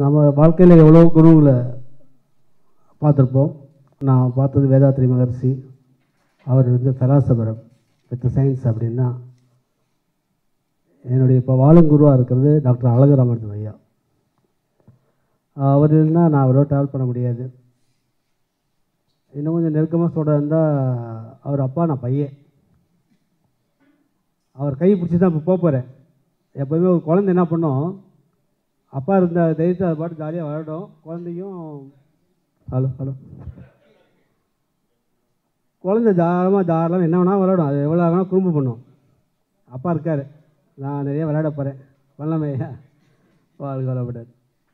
நாம் வாழ்க்கையில் எவ்வளோ குருவுகளை பார்த்துருப்போம் நான் பார்த்தது வேதாத்ரி மகர்ஷி அவர் வந்து ஃபெலாசபர் வித் சயின்ஸ் அப்படின்னா என்னுடைய இப்போ வாழும் குருவாக இருக்கிறது டாக்டர் அழகுராமன் ஐயா அவர் இல்லைன்னா நான் அவரோட ட்ராவல் பண்ண முடியாது இன்னும் கொஞ்சம் நெருக்கமாக சொல்கிறதா இருந்தால் அவர் அப்பா நான் பையன் அவர் கை பிடிச்சி தான் இப்போ போகிறேன் எப்போதுமே ஒரு குழந்தை என்ன பண்ணும் அப்பா இருந்த தைரியத்தை அது பாட்டு ஜாலியாக விளையாடும் குழந்தையும் ஹலோ ஹலோ குழந்தை தாராளமாக தாராளமாக என்ன வேணால் விளையாடும் அது எவ்வளோ வேணால் குறும்பு பண்ணும் அப்பா இருக்கார் நான் நிறைய விளையாட போகிறேன் பண்ணலாமே வாழ்க வளப்படாது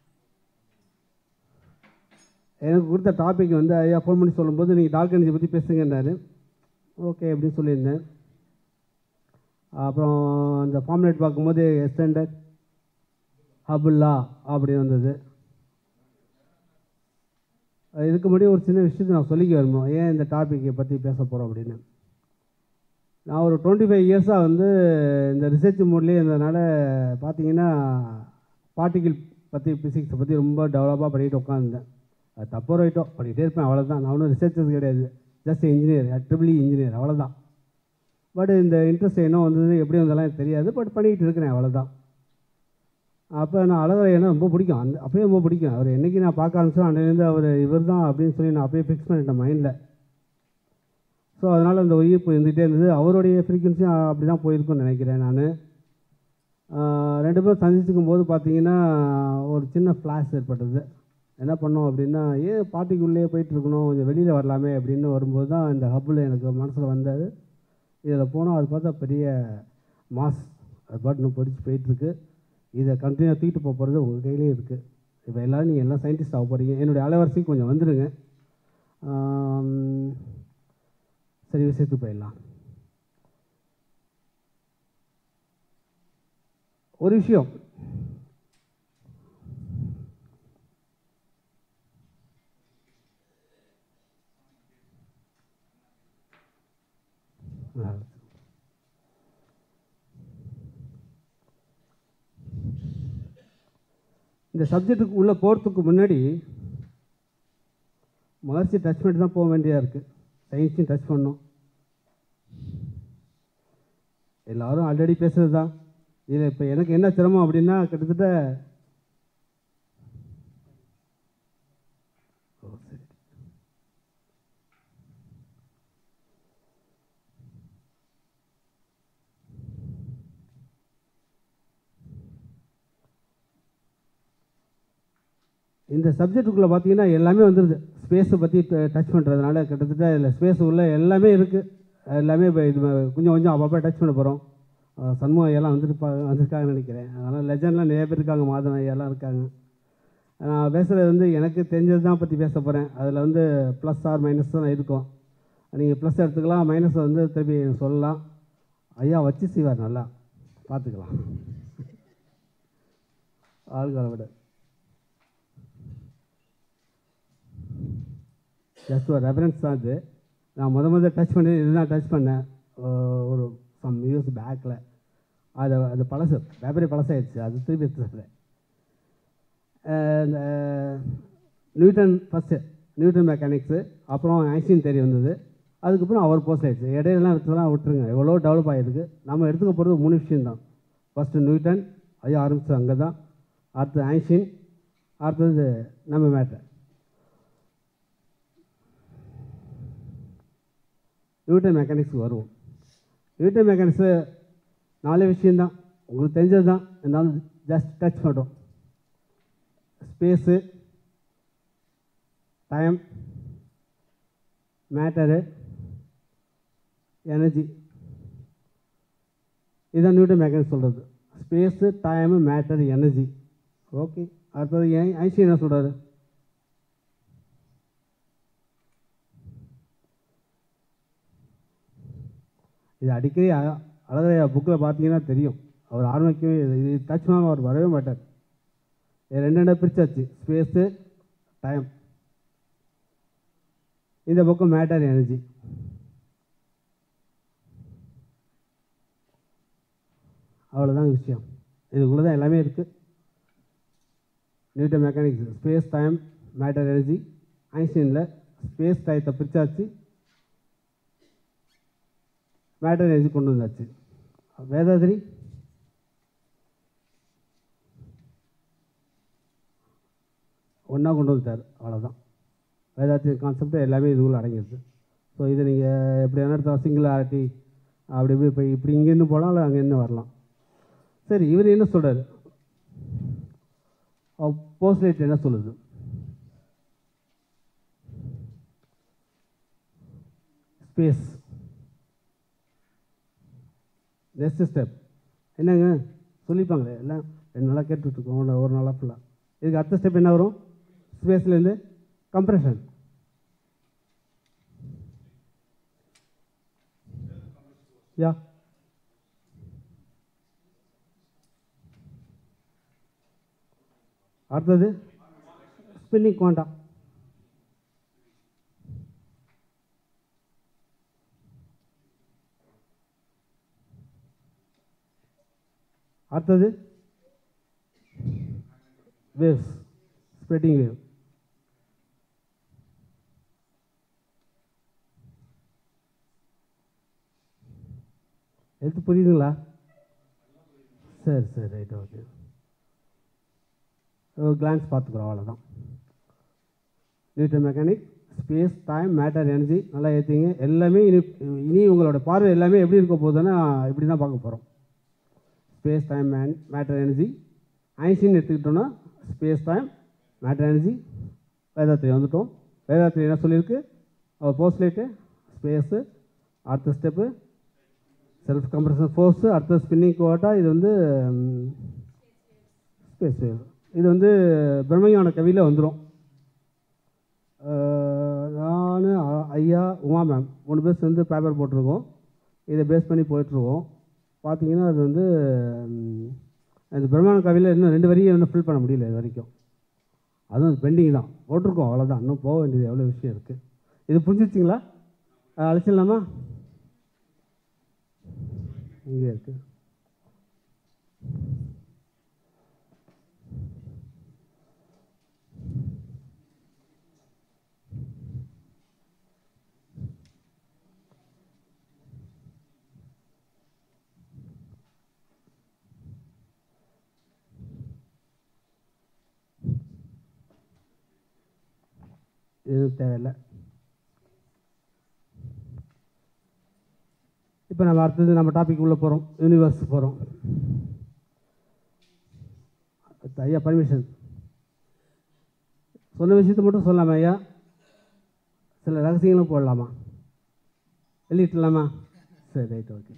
எனக்கு கொடுத்த டாபிக் வந்து ஐயா ஃபோன் பண்ணி சொல்லும்போது நீங்கள் டார்க் எனர்ஜி பற்றி பேசுங்கன்னாரு ஓகே அப்படின்னு சொல்லியிருந்தேன் அப்புறம் அந்த ஃபார்முலேட் பார்க்கும்போது எக்ஸ்டெண்டட் ஹபுல்லா அப்படின்னு வந்தது இதுக்கு முன்னாடி ஒரு சின்ன விஷயத்தை நான் சொல்லிக்க வரும்போம் ஏன் இந்த டாப்பிக்கை பற்றி பேச போகிறோம் அப்படின்னு நான் ஒரு டுவெண்ட்டி ஃபைவ் இயர்ஸாக வந்து இந்த ரிசர்ச் மூட்லேயே இருந்ததுனால பார்த்தீங்கன்னா பார்ட்டிகிள் பற்றி ஃபிசிக்ஸை பற்றி ரொம்ப டெவலப்பாக பண்ணிட்டு உட்காந்துருந்தேன் அது தப்போ ரைட்டோ பண்ணிகிட்டே இருப்பேன் அவ்வளோதான் நான் ஒன்றும் ரிசர்ச்சஸ் கிடையாது ஜஸ்ட் இன்ஜினியர் ட்ரிபிள் இன்ஜினியர் அவ்வளோதான் பட் இந்த இன்ட்ரெஸ்ட் என்ன வந்தது எப்படி வந்ததெல்லாம் எனக்கு தெரியாது பட் பண்ணிக்கிட்டு இருக்கிறேன் அவ்வளோதான் அப்போ நான் அழகரை என்ன ரொம்ப பிடிக்கும் அந்த அப்பயே ரொம்ப பிடிக்கும் அவர் என்றைக்கு நான் பார்க்க ஆரம்பிச்சோம் அன்றைலேருந்து அவர் இவர் தான் அப்படின்னு சொல்லி நான் அப்பயே ஃபிக்ஸ் பண்ணிட்டேன் மைண்டில் ஸோ அதனால் அந்த உயிர்ப்பு இருந்துகிட்டே இருந்தது அவருடைய ஃப்ரீக்குவன்சியும் அப்படி தான் போயிருக்கும்னு நினைக்கிறேன் நான் ரெண்டு பேரும் சந்திச்சுக்கும் போது பார்த்தீங்கன்னா ஒரு சின்ன ஃப்ளாஷ் ஏற்பட்டது என்ன பண்ணோம் அப்படின்னா ஏன் பார்ட்டிக்குள்ளேயே போயிட்டு இருக்கணும் கொஞ்சம் வெளியில் வரலாமே அப்படின்னு வரும்போது தான் இந்த ஹப்பில் எனக்கு மனசில் வந்தது இதில் போனோம் அது பார்த்தா பெரிய மாஸ் அது பாட்டு இன்னும் படித்து போயிட்டுருக்கு இதை கண்டினியூ தூக்கிட்டு போக போகிறது உங்கள் கையிலே இருக்குது இப்போ எல்லோரும் நீங்கள் எல்லாம் சயின்டிஸ்ட் ஆக போகிறீங்க என்னுடைய அலைவரிசைக்கு கொஞ்சம் வந்துடுங்க ஆம், சரி விஷயத்துக்கு போயிடலாம் ஒரு விஷயம் ஆ. இந்த சப்ஜெக்ட்டுக்கு உள்ளே போகிறதுக்கு முன்னாடி மகர்ஷி டச் பண்ணிட்டு தான் போக வேண்டியதாக இருக்குது சயின்ஸையும் டச் பண்ணோம் எல்லாரும் ஆல்ரெடி பேசுகிறது தான் இதில் இப்போ எனக்கு என்ன சிரமம் அப்படின்னா கிட்டத்தட்ட ஓ, சரி. இந்த சப்ஜெக்ட்டுக்குள்ளே பார்த்தீங்கன்னா எல்லாமே வந்துடுது ஸ்பேஸை பற்றி டச் பண்ணுறதுனால கிட்டத்தட்ட இதில் ஸ்பேஸ் உள்ள எல்லாமே இருக்குது எல்லாமே இப்போ இது கொஞ்சம் கொஞ்சம் அப்பப்போ டச் பண்ண போகிறோம் சண்முகம் ஐயெல்லாம் வந்துருப்பா வந்திருக்காங்கன்னு நினைக்கிறேன் அதனால் லெஜண்ட்லாம் நிறைய பேர் இருக்காங்க மாதவன் ஐயாலாம் இருக்காங்க நான் பேசுகிறது வந்து எனக்கு தெரிஞ்சது தான் பற்றி பேச போகிறேன் அதில் வந்து ப்ளஸ் ஆர் மைனஸ் தான் இருக்கும் நீங்கள் ப்ளஸ் எடுத்துக்கலாம் மைனஸ் வந்து திருப்பி சொல்லலாம் ஐயா வச்சு செய்வார் நல்லா பார்த்துக்கலாம் ஆள்களை விட ஜஸ்ட் ஒரு ரெஃபரன்ஸ் தான் இது நான் முத முத டச் பண்ணி இதுதான் டச் பண்ணேன் ஒ- ஒரு சம் இயர்ஸ் பேக்கில் அது அது பழசு பேப்பரே பழசாயிடுச்சு அது திருப்பி எடுத்துறேன் இந்த நியூட்டன் ஃபஸ்ட்டு நியூட்டன் மெக்கானிக்ஸு அப்புறம் ஐன்ஸ்டீன் தேரி வந்தது அதுக்கப்புறம் அவர் போஸ்ட் ஆயிடுச்சு இடையிலலாம் விட்டுலாம் விட்டுருங்க எவ்வளோ டெவலப் ஆகிருக்கு நம்ம எடுத்துக்க போகிறது மூணு விஷயம் தான் ஃபஸ்ட்டு நியூட்டன் ஐயா ஆரம்பிச்சது அங்கே தான் அடுத்தது ஐன்ஸ்டீன் அடுத்தது நம்ம மேட்டர் நியூட்டன் மெக்கானிக்ஸ் வருவோம் நியூட்டன் மெக்கானிக்ஸு நாலு விஷயந்தான் உங்களுக்கு தெரிஞ்சது தான் இருந்தாலும் ஜஸ்ட் டச் பண்ணுறோம் ஸ்பேஸு டைம் மேட்டரு எனர்ஜி இதுதான் நியூட்டன் மெக்கானிக்ஸ் சொல்கிறது space time matter energy okay அடுத்தது ஏன் ஐன்ஸ்டீன் என்ன சொல்கிறாரு இது அடிக்கடி அ- அழகையா புக்கில் பார்த்தீங்கன்னா தெரியும் அவர் ஆரம்பிக்கவே இது- இது டச் பண்ணாமல் அவர் வரவே மாட்டார் இது ரெண்டு ரெண்டாக பிரிச்சாச்சு ஸ்பேஸு டைம் இந்த பக்கம் மேட்டர் எனர்ஜி அவ்வளோதான் விஷயம் இதுக்குள்ளே தான் எல்லாமே இருக்குது Newton mechanics space time matter energy ஐன்ஸ்டீனில் ஸ்பேஸ் டயத்தை பிரிச்சாச்சு மேட்டர் எனர்ஜி கொண்டு வந்தாச்சு வேதாதிரி ஒன்றா கொண்டு வந்துட்டார் அவ்வளோதான் வேதாத்திரி கான்செப்ட் எல்லாமே இதுக்குள்ள அடங்கிடுது ஸோ இதை நீங்கள் எப்படி வேணா எடுத்தால் சிங்குலாரிட்டி அப்படி இப்படி இப்போ இப்படி இங்கேருந்து போகலாம் இல்லை அங்கேருந்து வரலாம் சரி இவர் என்ன சொல்கிறார் போஸ்ட்லேட் என்ன சொல்லுது ஸ்பேஸ் நெக்ஸ்ட் ஸ்டெப் என்னங்க சொல்லிப்பாங்களே எல்லாம் ரெண்டு நாளாக கேட்டுட்ருக்கோம் ஒரு ஒரு நாளாக ஃபுல்லாக இதுக்கு அடுத்த ஸ்டெப் என்ன வரும் ஸ்பேஸ்லேருந்து கம்ப்ரெஷன் யா அடுத்தது ஸ்பின்னிங் குவாண்டா அடுத்தது வேவ்ஸ் ஸ்ப்ரெட்டிங் வேவ் எடுத்து புரியுதுங்களா சரி சரி ரைட் ஓகே ஒரு கிளான்ஸ் பார்த்துக்குறோம் அவ்வளோதான் Newton mechanic space time matter energy நல்லா ஏற்றிங்க எல்லாமே இனி இனி உங்களோட பார்வை எல்லாமே எப்படி இருக்க போகுதுன்னா இப்படி தான் பார்க்க போகிறோம் space time man matter energy Einstein எடுத்துக்கிட்டோன்னா space time matter energy Vedathiri வந்துட்டோம் வேதாத்திரி என்ன சொல்லியிருக்கு அவர் போஸ்ட்லேட்டு ஸ்பேஸு அடுத்த ஸ்டெப்பு செல்ஃப் கம்ப்ரஷன் ஃபோர்ஸு அடுத்த ஸ்பின்னிங் கோட்டா இது வந்து ஸ்பேஸ் வேவ் இது வந்து பிரம்மஞான கவியில் வந்துடும் நான் ஐயா உமா மேம் மூணு பேர் சேர்ந்து பேப்பர் போட்டிருக்கோம் இதை பேஸ் பண்ணி போயிட்டுருக்கோம் பார்த்தீங்கன்னா அது வந்து ம், அந்த பிரம்மாண்ட கவியில் இன்னும் ரெண்டு வரியை இன்னும் ஃபில் பண்ண முடியல இது வரைக்கும் அதுவும் பெண்டிங் தான் போட்டிருக்கோம் அவ்வளோதான் இன்னும் போக வேண்டியது எவ்வளோ விஷயம் இருக்குது இது புரிஞ்சிச்சிங்களா அழைச்சிடலாமா இங்கே இருக்கு இது தேவையில்லை இப்போ நம்ம அடுத்தது நம்ம டாபிக் உள்ள போகிறோம் யூனிவர்ஸ் போகிறோம் ஐயா பர்மிஷன் சொன்ன விஷயத்தை மட்டும் சொல்லலாமா ஐயா சில ரகசியங்களும் போடலாமா வெளியிட்டலாமா சரி ரைட் ஓகே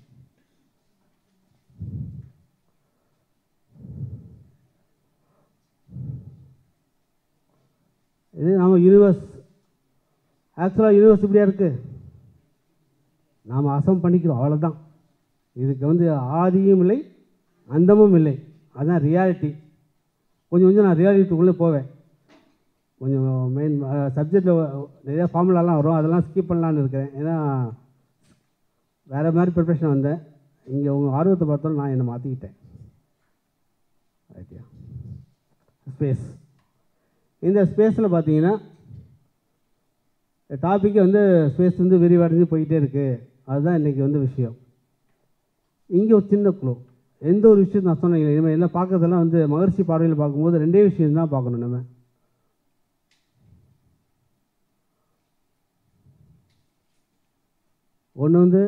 இது நம்ம யூனிவர்ஸ் ஆக்சுவலாக யூனிவர்ஸ் இப்படியா இருக்குது நாம் அசம் பண்ணிக்கிறோம் அவ்வளோதான் இதுக்கு வந்து ஆதியும் இல்லை அந்தமும் இல்லை அதுதான் ரியாலிட்டி கொஞ்சம் கொஞ்சம் நான் ரியாலிட்டிக்குள்ளே போவேன் கொஞ்சம் மெயின் சப்ஜெக்டில் நிறையா ஃபார்முலாலாம் வரும் அதெல்லாம் ஸ்கிப் பண்ணலான்னு இருக்கிறேன் ஏன்னா வேறு மாதிரி ப்ரிப்ரேஷன் வந்தேன் இங்கே உங்கள் ஆர்வத்தை பார்த்தோம் நான் என்னை மாற்றிக்கிட்டேன் ரைட்டியா ஸ்பேஸ் இந்த ஸ்பேஸில் பார்த்தீங்கன்னா டாப்பிக்கே வந்து ஸ்பேஸ் வந்து விரிவடைஞ்சு போயிட்டே இருக்குது அதுதான் இன்றைக்கி வந்து விஷயம் இங்கே ஒரு சின்ன குழு எந்த ஒரு விஷயம் நான் சொன்னேன் இனிமேல் எல்லாம் பார்க்கறதெல்லாம் வந்து மகர்ஷி பார்வையில் பார்க்கும்போது ரெண்டே விஷயம் தான் பார்க்கணும் நம்ம ஒன்று வந்து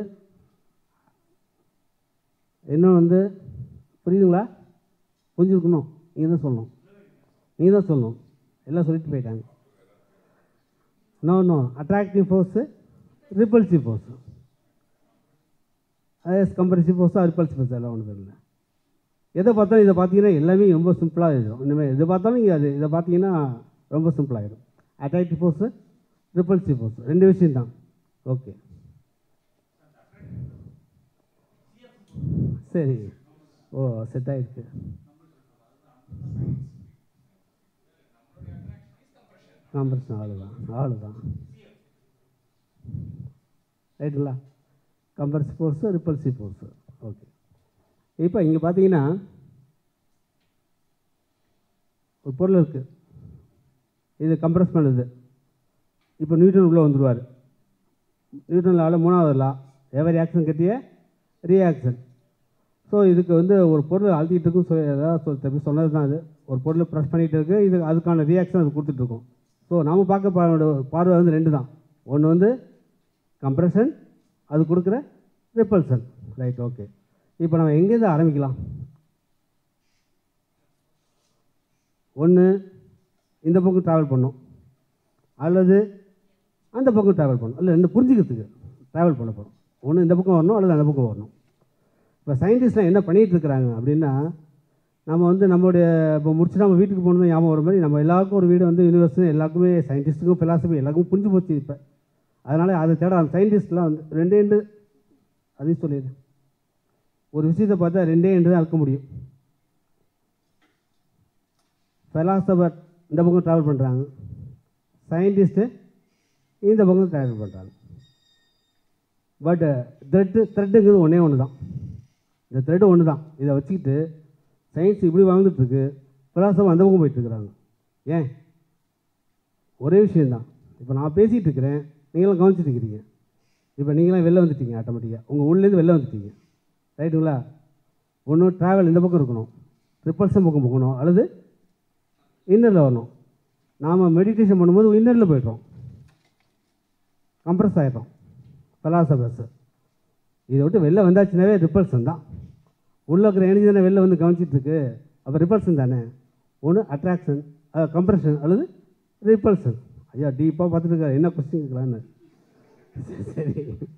இன்னும் வந்து புரியுதுங்களா புரிஞ்சுருக்கணும் நீங்கள் தான் சொல்லணும் நீங்கள் தான் சொல்லணும் எல்லாம் சொல்லிட்டு போயிட்டாங்க no no attractive force repulsive force அதே கம்பல்சிவ் ஃபோர்ஸு ரிப்பல்சிவ் ஃபோர்ஸ் எல்லாம் ஒன்று தெரியல எதை பார்த்தாலும் இதை பார்த்தீங்கன்னா எல்லாமே ரொம்ப சிம்பிளாக இருக்கும் இனிமேல் எதை பார்த்தாலும் இங்க அது இதை பார்த்தீங்கன்னா ரொம்ப சிம்பிளாகிடும் அட்ராக்டிவ் ஃபோர்ஸு ரிப்பல்சிவ் ஃபோர்ஸ் ரெண்டு விஷயம் தான் ஓகே சரி ஓ செட் ஆகிருக்கு காம்பரேஷன் அவ்வளோதான் அவ்வளோதான் ரைட்டுங்களா compressive force repulsive force okay இப்போ இங்கே பார்த்தீங்கன்னா ஒரு பொருள் இருக்குது இது கம்ப்ரஸ் பண்ணுது இப்போ நியூட்டன் உள்ளே வந்துடுவார் நியூட்டன் லாவில் மூணாவது லா எவர் ஆக்ஷன் கட்டிய ரியாக்ஷன் ஸோ இதுக்கு வந்து ஒரு பொருள் அழுத்திட்டு இருக்கும் சொ ஏதாவது சொல் தப்பி சொன்னது தான் அது ஒரு பொருள் ப்ரெஸ் பண்ணிகிட்டு இருக்கு இது அதுக்கான ரியாக்ஷன் அது கொடுத்துட்ருக்கோம் ஸோ நாம் பார்க்க பார்வை பார்வை வந்து ரெண்டு தான் ஒன்று வந்து கம்ப்ரெஷன் அது கொடுக்குற ரிப்பல்சன் ரைட் ஓகே இப்போ நம்ம எங்கேருந்து ஆரம்பிக்கலாம் ஒன்று இந்த பக்கம் ட்ராவல் பண்ணோம் அல்லது அந்த பக்கம் ட்ராவல் பண்ணணும் இல்லை ரெண்டு புரிஞ்சுக்கிறதுக்கு ட்ராவல் பண்ண போகிறோம் ஒன்று இந்த பக்கம் வரணும் அல்லது அந்த பக்கம் வரணும் இப்போ சயின்டிஸ்ட்லாம் என்ன பண்ணிகிட்டு இருக்கிறாங்க அப்படின்னா நம்ம வந்து நம்மளுடைய இப்போ முடிச்சு நம்ம வீட்டுக்கு போகணும் ஞாபகம் வர மாதிரி நம்ம எல்லாருக்கும் ஒரு வீடு வந்து யூனிவர்ஸ் எல்லாருக்குமே சயின்டிஸ்ட்டுக்கும் ஃபிலாசபி எல்லாருக்கும் புரிஞ்சு போச்சு இப்போ அதனால் அதை தேட அந்த சயின்டிஸ்ட்லாம் வந்து ரெண்டே ரெண்டு அதையும் சொல்லிடு ஒரு விஷயத்தை பார்த்தா ரெண்டே ரெண்டு தான் இருக்க முடியும் ஃபெலாசபர் இந்த பக்கம் ட்ராவல் பண்ணுறாங்க சயின்டிஸ்ட்டு இந்த பக்கம் ட்ராவல் பண்ணுறாங்க பட் த்ரெட்டு த்ரெட்டுங்கிறது ஒன்றே ஒன்று தான் இந்த த்ரெட்டு ஒன்று தான் இதை வச்சுக்கிட்டு சயின்ஸ் இப்படி வாழ்ந்துட்டுருக்கு ஃபிலாசபர் அந்த பக்கம் போயிட்டுருக்குறாங்க ஏன் ஒரே விஷயந்தான் இப்போ நான் பேசிகிட்டு இருக்கிறேன் நீங்களும் கவனிச்சிட்டு இருக்கிறீங்க இப்போ நீங்களாம் வெளில வந்துட்டீங்க ஆட்டோமேட்டிக்காக உங்கள் உள்ளேருந்து வெளில வந்துட்டீங்க ரைட்டுங்களா ஒன்று ட்ராவல் இந்த பக்கம் இருக்கணும் ட்ரிப்பல்சம் பக்கம் போகணும் அல்லது இன்னரில் வரணும் நாம் மெடிடேஷன் பண்ணும்போது இன்னரில் போய்ட்டோம் கம்ப்ரஸ் ஆகிட்டோம் பலாசபஸ் இதை விட்டு வெளில வந்தாச்சுனாவே ரிப்பல்சன் தான் உள்ளே இருக்கிற எனர்ஜி தானே வெளில வந்து கவனிச்சிட்டு இருக்கு அப்போ ரிப்பல்சன் தானே ஒன்று அட்ராக்ஷன் கம்ப்ரெஷன் அல்லது ரிப்பல்சன் ஐயா டீப்பாக பார்த்துட்டு இருக்காரு என்ன கொஸ்டின் இருக்கலான்னு சரி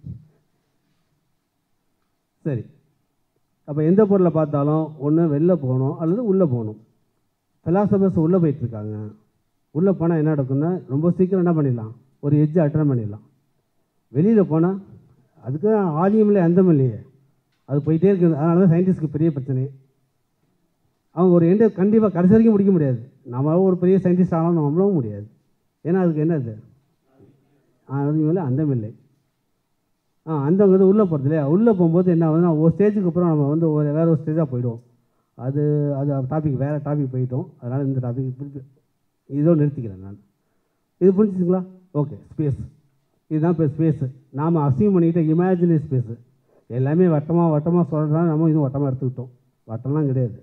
சரி அப்போ எந்த பொருளை பார்த்தாலும் ஒன்று வெளில போகணும் அல்லது உள்ளே போகணும் ஃபிலாசபர்ஸ் உள்ளே போயிட்டுருக்காங்க உள்ளே போனால் என்ன நடக்கும்னா ரொம்ப சீக்கிரம் என்ன பண்ணிடலாம் ஒரு எஜ்ஜை அட்டன் பண்ணிடலாம் வெளியில் போனால் அதுக்கு ஆதியம் இல்லை அந்தம் இல்லையே அது போயிட்டே இருக்குது அதனால தான் சயின்டிஸ்ட்க்கு பெரிய பிரச்சனை அவங்க ஒரு எண்டு கண்டிப்பாக கடைசி வரைக்கும் முடிக்க முடியாது நம்ம ஒரு பெரிய சயின்டிஸ்ட் ஆனாலும் நம்மளும் முடியாது ஏன்னா அதுக்கு என்னது ஆதியம் இல்லை அந்தம் இல்லை ஆ அந்தங்கிறது உள்ளே போகிறது இல்லையா உள்ளே போகும்போது என்ன ஆகுதுன்னா ஒரு ஸ்டேஜுக்கு அப்புறம் நம்ம வந்து ஒரு வேறு ஒரு ஸ்டேஜாக போயிடுவோம் அது அது டாபிக் வேறு டாபிக் போயிட்டோம் அதனால் இந்த டாபிக் இதோ நிறுத்திக்கிறேன் நான் இது புரிஞ்சுங்களா ஓகே ஸ்பேஸ் இதுதான் இப்போ ஸ்பேஸு நாம் அசியூம் பண்ணிக்கிட்ட இமேஜினரி ஸ்பேஸு எல்லாமே வட்டமாக வட்டமாக சொல்கிறதா நம்ம இதுவும் வட்டமாக எடுத்துக்கிட்டோம் வட்டம்லாம் கிடையாது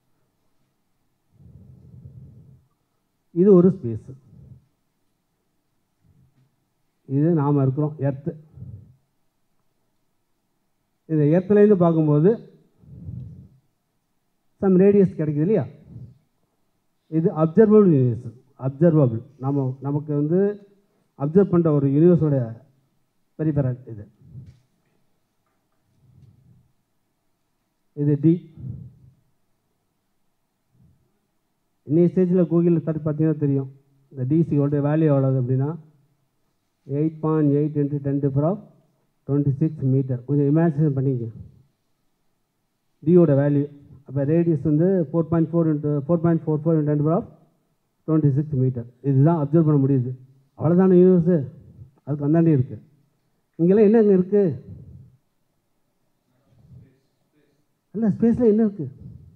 இது ஒரு ஸ்பேஸு இது நாம் இருக்கிறோம் எர்த்து இந்த எர்த்துலேருந்து பார்க்கும்போது சம் ரேடியஸ் கிடைக்குது இல்லையா இது அப்சர்வபிள் யூனிவர்ஸ் அப்சர்வபிள் நம்ம நமக்கு வந்து அப்சர்வ் பண்ணுற ஒரு யூனிவர்ஸோட பெரிபரல் இது இது டி இன்னைய ஸ்டேஜில் கூகுளில் தட்டி பார்த்தீங்கன்னா தெரியும் இந்த டிசியோட வேல்யூ எவ்வளவு அப்படின்னா eight point eight into ten power of twenty six metre கொஞ்சம் இமேஜின் பண்ணிக்க டியோட வேல்யூ அப்போ ரேடியஸ் வந்து four point four into four point four four into power of twenty six metre இதுதான் அப்சர்வ் பண்ண முடியுது அவ்வளோதான யூனிவர்ஸு அதுக்கு அந்தாண்டி இருக்குது இங்கெல்லாம் என்ன அங்கே இருக்குது இல்லை ஸ்பேஸில் என்ன இருக்குது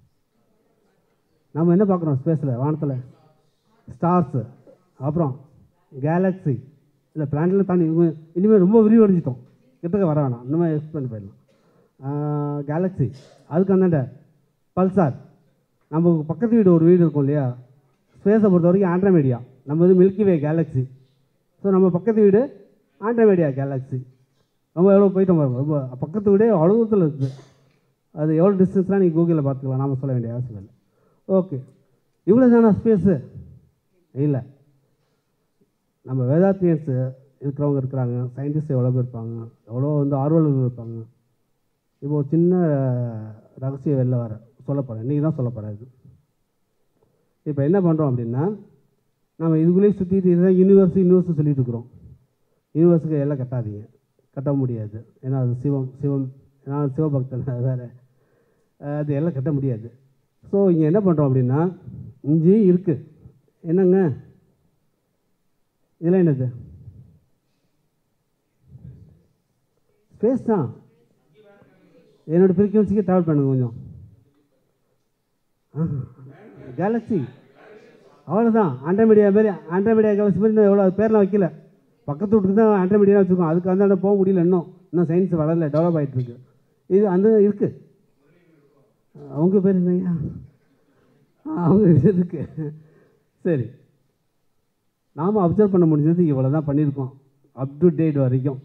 நம்ம என்ன பார்க்குறோம் ஸ்பேஸில் வானத்தில் ஸ்டார்ஸு அப்புறம் கேலக்ஸி இல்லை பிளானட்டில் தாண்டி இவங்க இனிமேல் ரொம்ப விரிவடைஞ்சிட்டோம் கிட்டக்க வர வேணாம் இந்த மாதிரி எக்ஸ்பிளைன் பண்ணிடலாம் கேலக்ஸி அதுக்கு அந்தாண்ட பல்சார் நம்ம பக்கத்து வீடு ஒரு வீடு இருக்கும் இல்லையா ஸ்பேஸை பொறுத்த வரைக்கும் ஆண்ட்ரமேடியா நம்ம இது மில்கி வே கேலக்ஸி ஸோ நம்ம பக்கத்து வீடு ஆண்ட்ரமேடியா கேலக்ஸி நம்ம எவ்வளோ போயிட்டோம் பாருங்க ரொம்ப பக்கத்து வீடே அவ்வளோ தூரத்தில் இருக்குது அது எவ்வளோ டிஸ்டன்ஸ்லாம் நீங்கள் கூகுளில் பார்த்துக்கலாம் நாம சொல்ல வேண்டிய அவசியம் இல்லை ஓகே இவ்வளோ தானே ஸ்பேஸு இல்லை நம்ம வேதாத்தியன்ஸு இருக்கிறவங்க இருக்கிறாங்க சயின்டிஸ்ட் எவ்வளோ பேர் இருப்பாங்க எவ்வளோ வந்து ஆர்வலர்கள் இருப்பாங்க இப்போ ஒரு சின்ன ரகசியம் வெளில வர சொல்ல போகிறேன் இன்றைக்கி தான் சொல்ல போகிறேன் இது இப்போ என்ன பண்ணுறோம் அப்படின்னா நம்ம இதுக்குள்ளேயே சுற்றிட்டு இதுதான் யூனிவர்ஸ் யூனிவர்ஸ் சொல்லிட்டு இருக்கிறோம் யூனிவர்ஸுக்கு எல்லாம் கட்டாதீங்க கட்ட முடியாது ஏன்னா அது சிவம் சிவம் நான் சிவபக்தன் அது வேறு அது எல்லாம் கட்ட முடியாது ஸோ இங்கே என்ன பண்ணுறோம் அப்படின்னா இஞ்சி இருக்குது என்னங்க இதெல்லாம் என்னது ஸ்பேஸ் தான் என்னோடய ஃப்ரீக்வன்சிக்கு ட்ராவல் பண்ணுங்க கொஞ்சம் கேலக்ஸி அவ்வளோதான் ஆண்டர்மீடியா மாரி ஆண்டர்மீடியா கலசி மாதிரி இன்னும் எவ்வளோ பேர்லாம் வைக்கல பக்கத்து வீட்டுக்கு தான் ஆண்டர்மீடியா வச்சுருக்கோம் அதுக்கு அந்த போக முடியல இன்னும் இன்னும் சயின்ஸ் வளரல டெவலப் ஆகிட்டு இருக்கு இது அந்த இருக்குது அவங்க பேர் என்னய்யா ஆ, அவங்க இது இருக்கு சரி நாம் அப்சர்வ் பண்ண முடிஞ்சது இவ்வளோ தான் பண்ணியிருக்கோம் அப் டு டேட் வரைக்கும்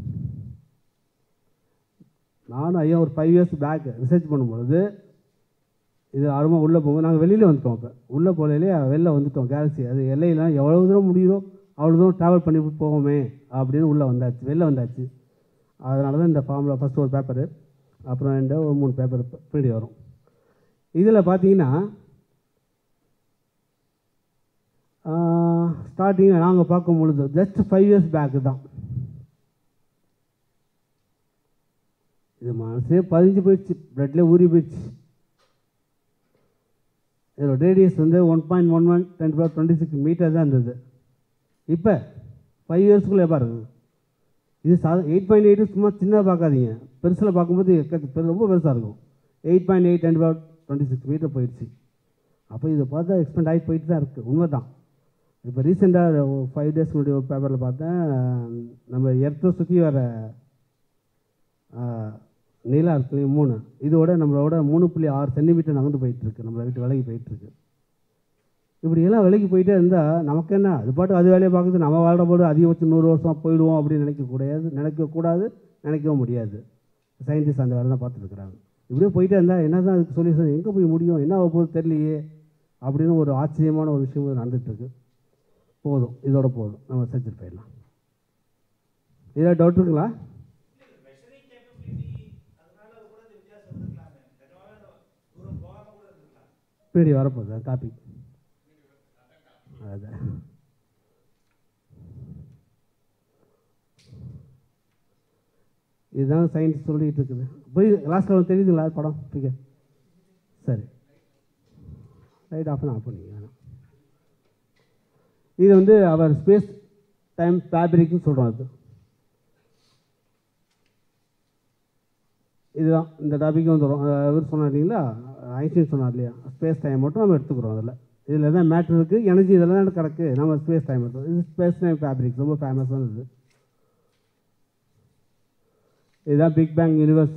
நானும் ஐயா ஒரு ஃபைவ் இயர்ஸ் பேக் ரிசர்ச் பண்ணும்பொழுது இது ஆர்வமாக உள்ளே போகும்போது நாங்கள் வெளியில் வந்துட்டோம் அப்போ உள்ளே போகலையே வெளில வந்துட்டோம் கேலக்ஸி அது எல்லையெல்லாம் எவ்வளோ தூரம் முடியுதோ அவ்வளோ தூரம் ட்ராவல் பண்ணி போவோமே அப்படின்னு உள்ளே வந்தாச்சு வெளில வந்தாச்சு அதனால தான் இந்த ஃபார்மில் ஃபஸ்ட்டு ஒரு பேப்பரு அப்புறம் ரெண்டு ஒரு மூணு பேப்பர் பின்னாடி வரும் இதில் பார்த்தீங்கன்னா ஸ்டார்டிங்கில் நாங்கள் பார்க்கும் பொழுது ஜஸ்ட் ஃபைவ் இயர்ஸ் பேக்கு தான் இது மனசே பதிஞ்சு போயிடுச்சு பிளட்லேயே ஊறி போயிடுச்சு இதோட ரேடியஸ் வந்து one point one one ten four twenty six metre தான் இருந்தது இப்போ ஃபைவ் இயர்ஸ்க்குள்ளே பாருங்க இது சா எயிட் பாயிண்ட் எயிட் சும்மா சின்னதாக பார்க்காதீங்க பெருசில் பார்க்கும்போது எக்க- பெரு- ரொம்ப பெருசாக இருக்கும் eight point eight ten four twenty six metre போயிடுச்சு அப்போ இதை பார்த்தா எக்ஸ்பெண்ட் ஆகி போயிட்டு தான் இருக்குது உண்மை தான் இப்போ ரீசெண்டாக ஃபைவ் டேஸ் முன்னாடி ஒரு பேப்பரில் பார்த்தேன் நம்ம எர்த்தை சுற்றி வர ஆஹ், நிலா இருக்கு இல்லையா, மூணு இதோட நம்மளோட மூணு புள்ளி ஆறு சென்டிமீட்டர் நகர்ந்து போயிட்டுருக்கு நம்மளை விட்டு விலகி போயிட்டுருக்கு இப்படி எல்லாம் விலகி போயிட்டே இருந்தால் நமக்கு என்ன அது பாட்டு அது வேலையை பார்க்குது நம்ம வாழ்கிற போது அதிகபட்சம் நூறு வருஷம் போயிடுவோம் அப்படின்னு நினைக்கக்கூடாது நினைக்கக்கூடாது நினைக்கவும் முடியாது சயின்டிஸ்ட் அந்த வேலை தான் பார்த்துருக்குறாங்க இப்படியே போயிட்டே இருந்தால் என்ன தான் அதுக்கு சொல்யூஷன் எங்கே போய் முடியும் என்ன ஆக போகுது தெரியலையே அப்படின்னு ஒரு ஆச்சரியமான ஒரு விஷயம் நடந்துகிட்ருக்கு போதும் இதோட போதும் நம்ம செஞ்சுட்டு போயிடலாம் ஏதாவது டவுட் இருக்குங்களா பின்னாடி வரப்போகுது டாபிக் அதான் இதுதான் சயின்ஸ் சொல்லிக்கிட்டு இருக்குது போய் லாஸ்ட்டில் வந்து தெரியுதுங்களா படம் பிகர் சரி ரைட் ஆஃப் ஆஃப் பண்ணிங்க வேணாம் இது வந்து அவர் ஸ்பேஸ் டைம் ஃபேப்ரிக்னு சொல்கிறோம் அது இதுதான் இந்த டாபிக் வந்து வரும் அஹ் இவர் சொன்னார் இல்லைங்களா ஐன்ஸ்டீன் சொன்னார் இல்லையா ஸ்பேஸ் டைம் மட்டும் நம்ம எடுத்துக்கிறோம் அதில் இதில் தான் மேட்ரு இருக்குது எனர்ஜி இதெல்லாம் தான் கிடக்கு நம்ம ஸ்பேஸ் டைம் எடுத்தோம் இது ஸ்பேஸ் டைம் ஃபேப்ரிக் ரொம்ப ஃபேமஸான இது இதுதான் பிக் பேங் யூனிவர்ஸ்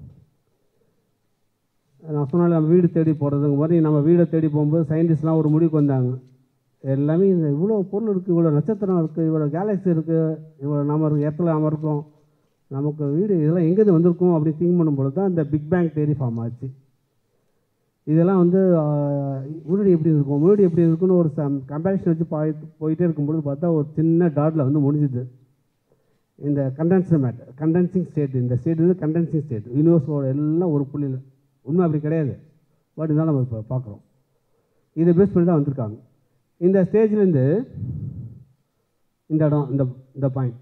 நான் சொன்னால நம்ம வீடு தேடி போகிறதுங்க மாதிரி நம்ம வீடை தேடி போகும்போது சயின்டிஸ்ட்லாம் ஒரு முடிவுக்கு வந்தாங்க எல்லாமே இந்த இவ்வளோ பொருள் இருக்குது இவ்வளோ நட்சத்திரம் இருக்குது இவ்வளோ கேலக்ஸி இருக்குது இவ்வளோ நம்ம இருக்க இடத்துல நம்ம இருக்கோம் நமக்கு வீடு இதெல்லாம் எங்கேருந்து வந்திருக்கும் அப்படி திங்க் பண்ணும்பொழுது தான் இந்த பிக் பேங் தேரி ஃபார்ம் ஆச்சு இதெல்லாம் வந்து ஆஹ், முன்னாடி எப்படி இருக்கும் முன்னாடி எப்படி இருக்குன்னு ஒரு கம்பேரிஷன் வச்சு போயிட்டு போயிட்டே இருக்கும்பொழுது பார்த்தா ஒரு சின்ன டாட்டில் வந்து முடிஞ்சுது இந்த கண்டென்சர் மேட்டர் கண்டென்சிங் ஸ்டேட் இந்த ஸ்டேட் வந்து கண்டென்சிங் ஸ்டேட் யூனிவர்ஸோட எல்லாம் ஒரு புள்ளியில் உண்மை அப்படி கிடையாது பட் இருந்தாலும் நம்ம இப்போ பார்க்குறோம் இதை பேஸ் பண்ணி தான் வந்திருக்காங்க இந்த ஸ்டேஜ்லேருந்து இந்த இடம் இந்த இந்த பாயிண்ட்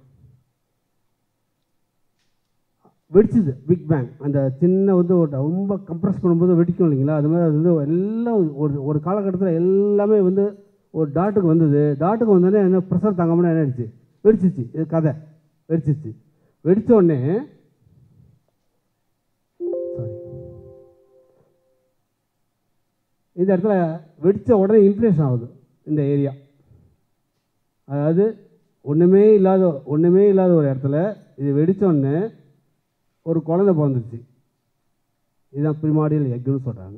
வெடிச்சுது பிக் பேங் அந்த சின்ன வந்து ஒரு ரொம்ப கம்ப்ரஸ் பண்ணும்போது வெடிக்கும் இல்லைங்களா அது மாதிரி அது வந்து எல்லாம் ஒரு ஒரு காலகட்டத்தில் எல்லாமே வந்து ஒரு டாட்டுக்கு வந்தது டாட்டுக்கு வந்தோடனே என்ன ப்ரெஷர் தாங்காமல் என்ன ஆயிடுச்சு வெடிச்சிச்சு இது கதை வெடிச்சிச்சு வெடிச்ச உடனே சாரி இந்த இடத்துல வெடித்த உடனே இன்ஃப்ளேஷன் ஆகுது இந்த ஏரியா அதாவது ஒன்றுமே இல்லாத ஒன்றுமே இல்லாத ஒரு இடத்துல இது வெடிச்ச உடனே ஒரு குழந்தை பிறந்துச்சு இதுதான் ப்ரிமாடியல் எக்குன்னு சொல்கிறாங்க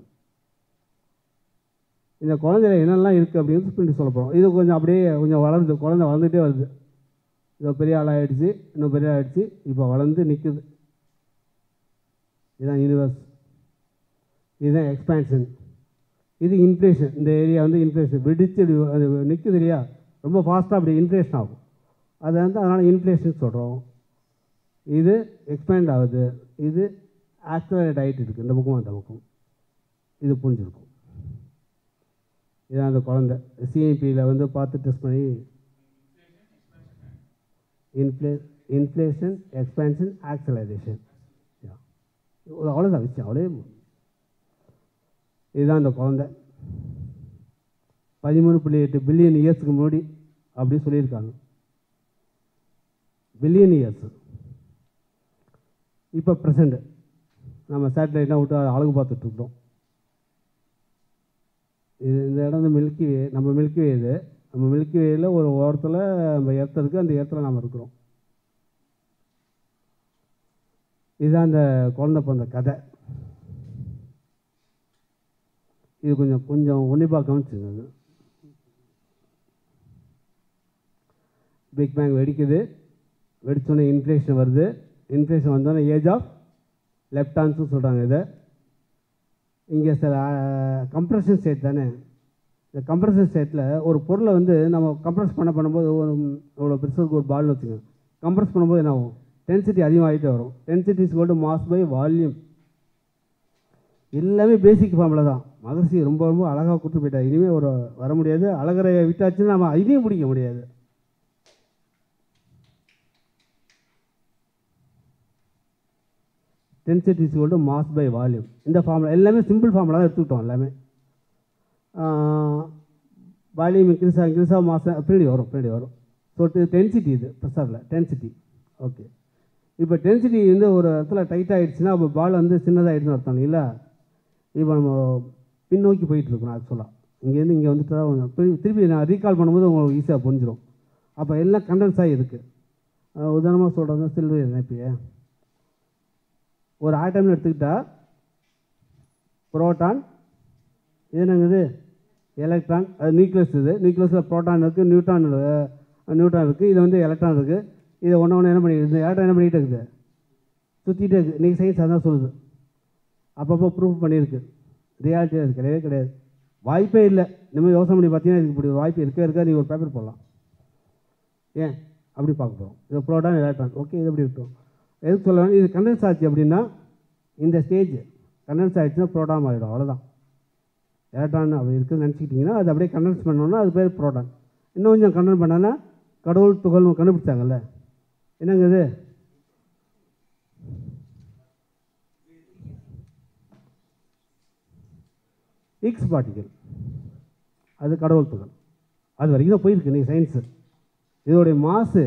இந்த குழந்தையில என்னெல்லாம் இருக்குது அப்படின்னு பின்னாடி சொல்ல போகிறோம் இது கொஞ்சம் அப்படியே கொஞ்சம் வளருது குழந்தை வளர்ந்துட்டே வருது இதோ பெரிய ஆளாகிடுச்சு இன்னும் பெரிய ஆகிடுச்சு இப்போ வளர்ந்து நிற்குது இதுதான் யூனிவர்ஸ் இதுதான் எக்ஸ்பேன்ஷன் இது இன்ஃப்ளேஷன் இந்த ஏரியா வந்து இன்ஃப்ளேஷன் வெடிச்சு அது அது நிற்குது இல்லையா ரொம்ப ஃபாஸ்ட்டாக அப்படி இன்ஃப்ளேஷன் ஆகும் அது வந்து அதனால் இன்ஃப்ளேஷன் சொல்கிறோம் இது எக்ஸ்பேண்ட் ஆகுது இது ஆக்சலரேட் ஆகிட்டு இருக்குது இந்த பக்கம் அந்த பக்கம் இது புரிஞ்சிருக்கும் இதான் அந்த குழந்தை சிஎம்பியில் வந்து பார்த்து டெஸ்ட் பண்ணி இன்ஃப்ளே இன்ஃப்ளேஷன் எக்ஸ்பேன்ஷன் ஆக்சலரேஷன் அவ்வளோதான் விஷயம் அவ்வளோ இதுதான் அந்த குழந்தை பதிமூணு புள்ளி எட்டு பில்லியன் இயர்ஸ்க்கு முன்னாடி அப்படி சொல்லியிருக்காங்க பில்லியன் இயர்ஸ் இப்போ ப்ரெசண்ட் நம்ம சேட்டலைட்லாம் விட்டு அதை அழகு பார்த்துட்ருக்குறோம் இது இந்த இடம் வந்து மில்கி வே நம்ம மில்கி வே இது நம்ம மில்கி வேயில் ஒரு ஓரத்தில் நம்ம எர்த் இருக்குது அந்த எர்த்தில் நாம் இருக்கிறோம் இதுதான் அந்த குழந்தை பிறந்த கதை இது கொஞ்சம் கொஞ்சம் உன்னிப்பாக கவனிச்சுங்க அது பிக் பேங் வெடிக்குது வெடிச்சோடனே இன்ஃப்ளேஷன் வருது இன்ஃப்ளேஷன் வந்தோடனே ஏஜ் ஆஃப் லெஃப்ட் ஹான்ஸும் சொல்கிறாங்க இதை இங்கே சில கம்ப்ரஷன் ஸ்டேட் தானே இந்த கம்ப்ரஷன் ஸ்டேட்டில் ஒரு பொருளை வந்து நம்ம கம்ப்ரஸ் பண்ண பண்ணும்போது ஒரு இவ்வளோ பெருசுக்கு ஒரு பால்னு வச்சுக்கோங்க கம்ப்ரஸ் பண்ணும்போது என்ன ஆகும் டென்சிட்டி அதிகமாகிட்டே வரும் density is called mass by volume எல்லாமே பேசிக் ஃபார்மில் தான் மகர்ஷி ரொம்ப ரொம்ப அழகாக கொடுத்து போயிட்டா இனிமேல் ஒரு வர முடியாது அழகரை விட்டாச்சுன்னா நம்ம இதையும் பிடிக்க முடியாது density is called mass by volume இந்த ஃபார்முலா எல்லாமே சிம்பிள் ஃபார்முலா தான் எடுத்துக்கிட்டோம் எல்லாமே வால்யூம் இன்க்ரீஸ் இன்க்ரீஸ் ஆக மாதம் பின்னாடி வரும் பின்னாடி வரும் ஸோ டென்சிட்டி இது ப்ரெஷரில் டென்சிட்டி ஓகே இப்போ டென்சிட்டி வந்து ஒரு இடத்துல டைட் ஆகிடுச்சுன்னா அப்போ பால் வந்து சின்னதாகிடுச்சுன்னு அர்த்தம் இல்லைங்களா இப்போ நம்ம பின்னோக்கி போயிட்டு இருக்கணும் ஆக்சுவலாக இங்கேருந்து இங்கே வந்துட்டு தான் கொஞ்சம் திருப்பி திருப்பி நான் ரீகால் பண்ணும்போது உங்களுக்கு ஈஸியாக புரிஞ்சிடும் அப்போ எல்லாம் கண்டென்ஸ் ஆகி இருக்குது உதாரணமாக சொல்கிறது சில்வர் நினைப்பியே ஒரு ஆட்டம்னு எடுத்துக்கிட்டா புரோட்டான் இது என்னங்குது எலக்ட்ரான் அது நியூக்ளியஸ் இது நியூக்ளியஸில் புரோட்டான் இருக்குது நியூட்ரான் நியூட்ரான் இருக்குது இது வந்து எலக்ட்ரான் இருக்குது இதை ஒன்று ஒன்று என்ன பண்ணிட்டு இருக்குது எலக்ட்ரான் என்ன பண்ணிகிட்டு இருக்குது சுற்றிட்டே இருக்குது இன்றைக்கி சயின்ஸ் அதான் சொல்லுது அப்பப்போ ப்ரூஃப் பண்ணியிருக்கு ரியாலிட்டி அது கிடையவே கிடையாது வாய்ப்பே இல்லை இனிமேல் யோசனை பண்ணி பார்த்தீங்கன்னா இதுக்கு இப்படி ஒரு வாய்ப்பு இருக்கே இருக்கா நீங்கள் ஒரு பேப்பர் போடலாம் ஏன் அப்படி பார்க்க போகிறோம் இது ப்ரோட்டான் எலக்ட்ரான் ஓகே இது எப்படி இருக்கும் எதுக்கு சொல்ல வேணும் இது கண்டென்ஸ் ஆச்சு அப்படின்னா இந்த ஸ்டேஜ் கண்டென்ஸ் ஆகிடுச்சுன்னா ப்ரோட்டான் ஆகிடும் அவ்வளோதான் எலக்ட்ரான் அப்படி இருக்குதுன்னு நினச்சிக்கிட்டிங்கன்னா அது அப்படியே கண்டென்ஸ் பண்ணோன்னா அது பேர் ப்ரோட்டான் இன்னும் கொஞ்சம் கண்டென்ட் பண்ணான்னா கடவுள் துகள்னு கண்டுபிடிச்சாங்கல்ல என்னங்க இது எக்ஸ் பார்ட்டிக்கல் அது கடவுள் துகள் அது வரைக்கும் தான் போயிருக்கு நீ சயின்ஸு இதோடைய மாசு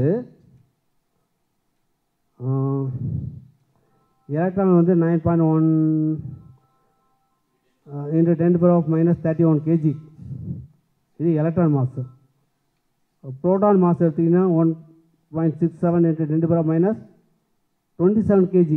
எலக்ட்ரான் வந்து nine point one into ten power of minus thirty one kg இது எலக்ட்ரான் மாசு ப்ரோட்டான் மாஸ் எடுத்திங்கன்னா one point six seven into ten power of minus twenty seven kg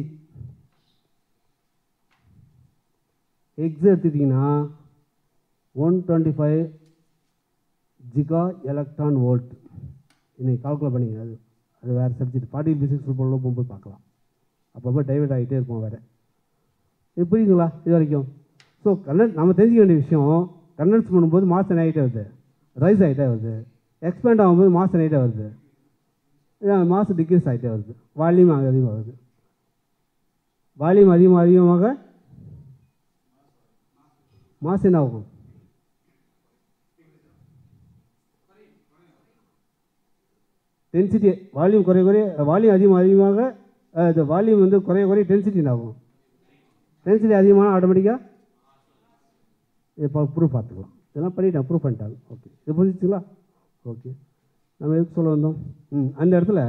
X எடுத்துட்டிங்கன்னா one twenty five giga electron volt இன்னைக்கு calculate பண்ணிங்க அது அது வேறு subject forty physics போல போகும்போது பார்க்கலாம் அப்பப்போ டைவர்ட் ஆகிட்டே இருக்கும் வேறு இது புரியுதுங்களா இது வரைக்கும் ஸோ கன்னட் நம்ம தெரிஞ்சுக்க வேண்டிய விஷயம் கண்டென்ஸ் பண்ணும்போது மாதம் என்ன ஆகிட்டே வருது ரைஸ் ஆகிட்டே வருது எக்ஸ்பேண்ட் ஆகும்போது மாதம் ஆகிட்டே வருது மாதம் டிக்ரீஸ் ஆகிட்டே வருது வால்யூம் அதிகமாக வருது வால்யூம் அதிகமாக அதிகமாக மாசம் என்ன ஆகும் டென்சிட்டி வால்யூம் குறைய குறைய வால்யூம் அதிகமாக அதிகமாக அஹ், இந்த வால்யூம் வந்து குறைய குறைய டென்சிட்டி என்ன ஆகும் டென்சிட்டி அதிகமான ஆட்டோமேட்டிக்காக இப்போ ப்ரூஃப் பார்த்துக்கலாம் இதெல்லாம் பண்ணிட்டேன் ப்ரூஃப் பண்ணிட்டாங்க ஓகே இது புரிஞ்சுச்சுங்களா ஓகே நம்ம எதுக்கு சொல்ல வந்தோம் ம் அந்த இடத்துல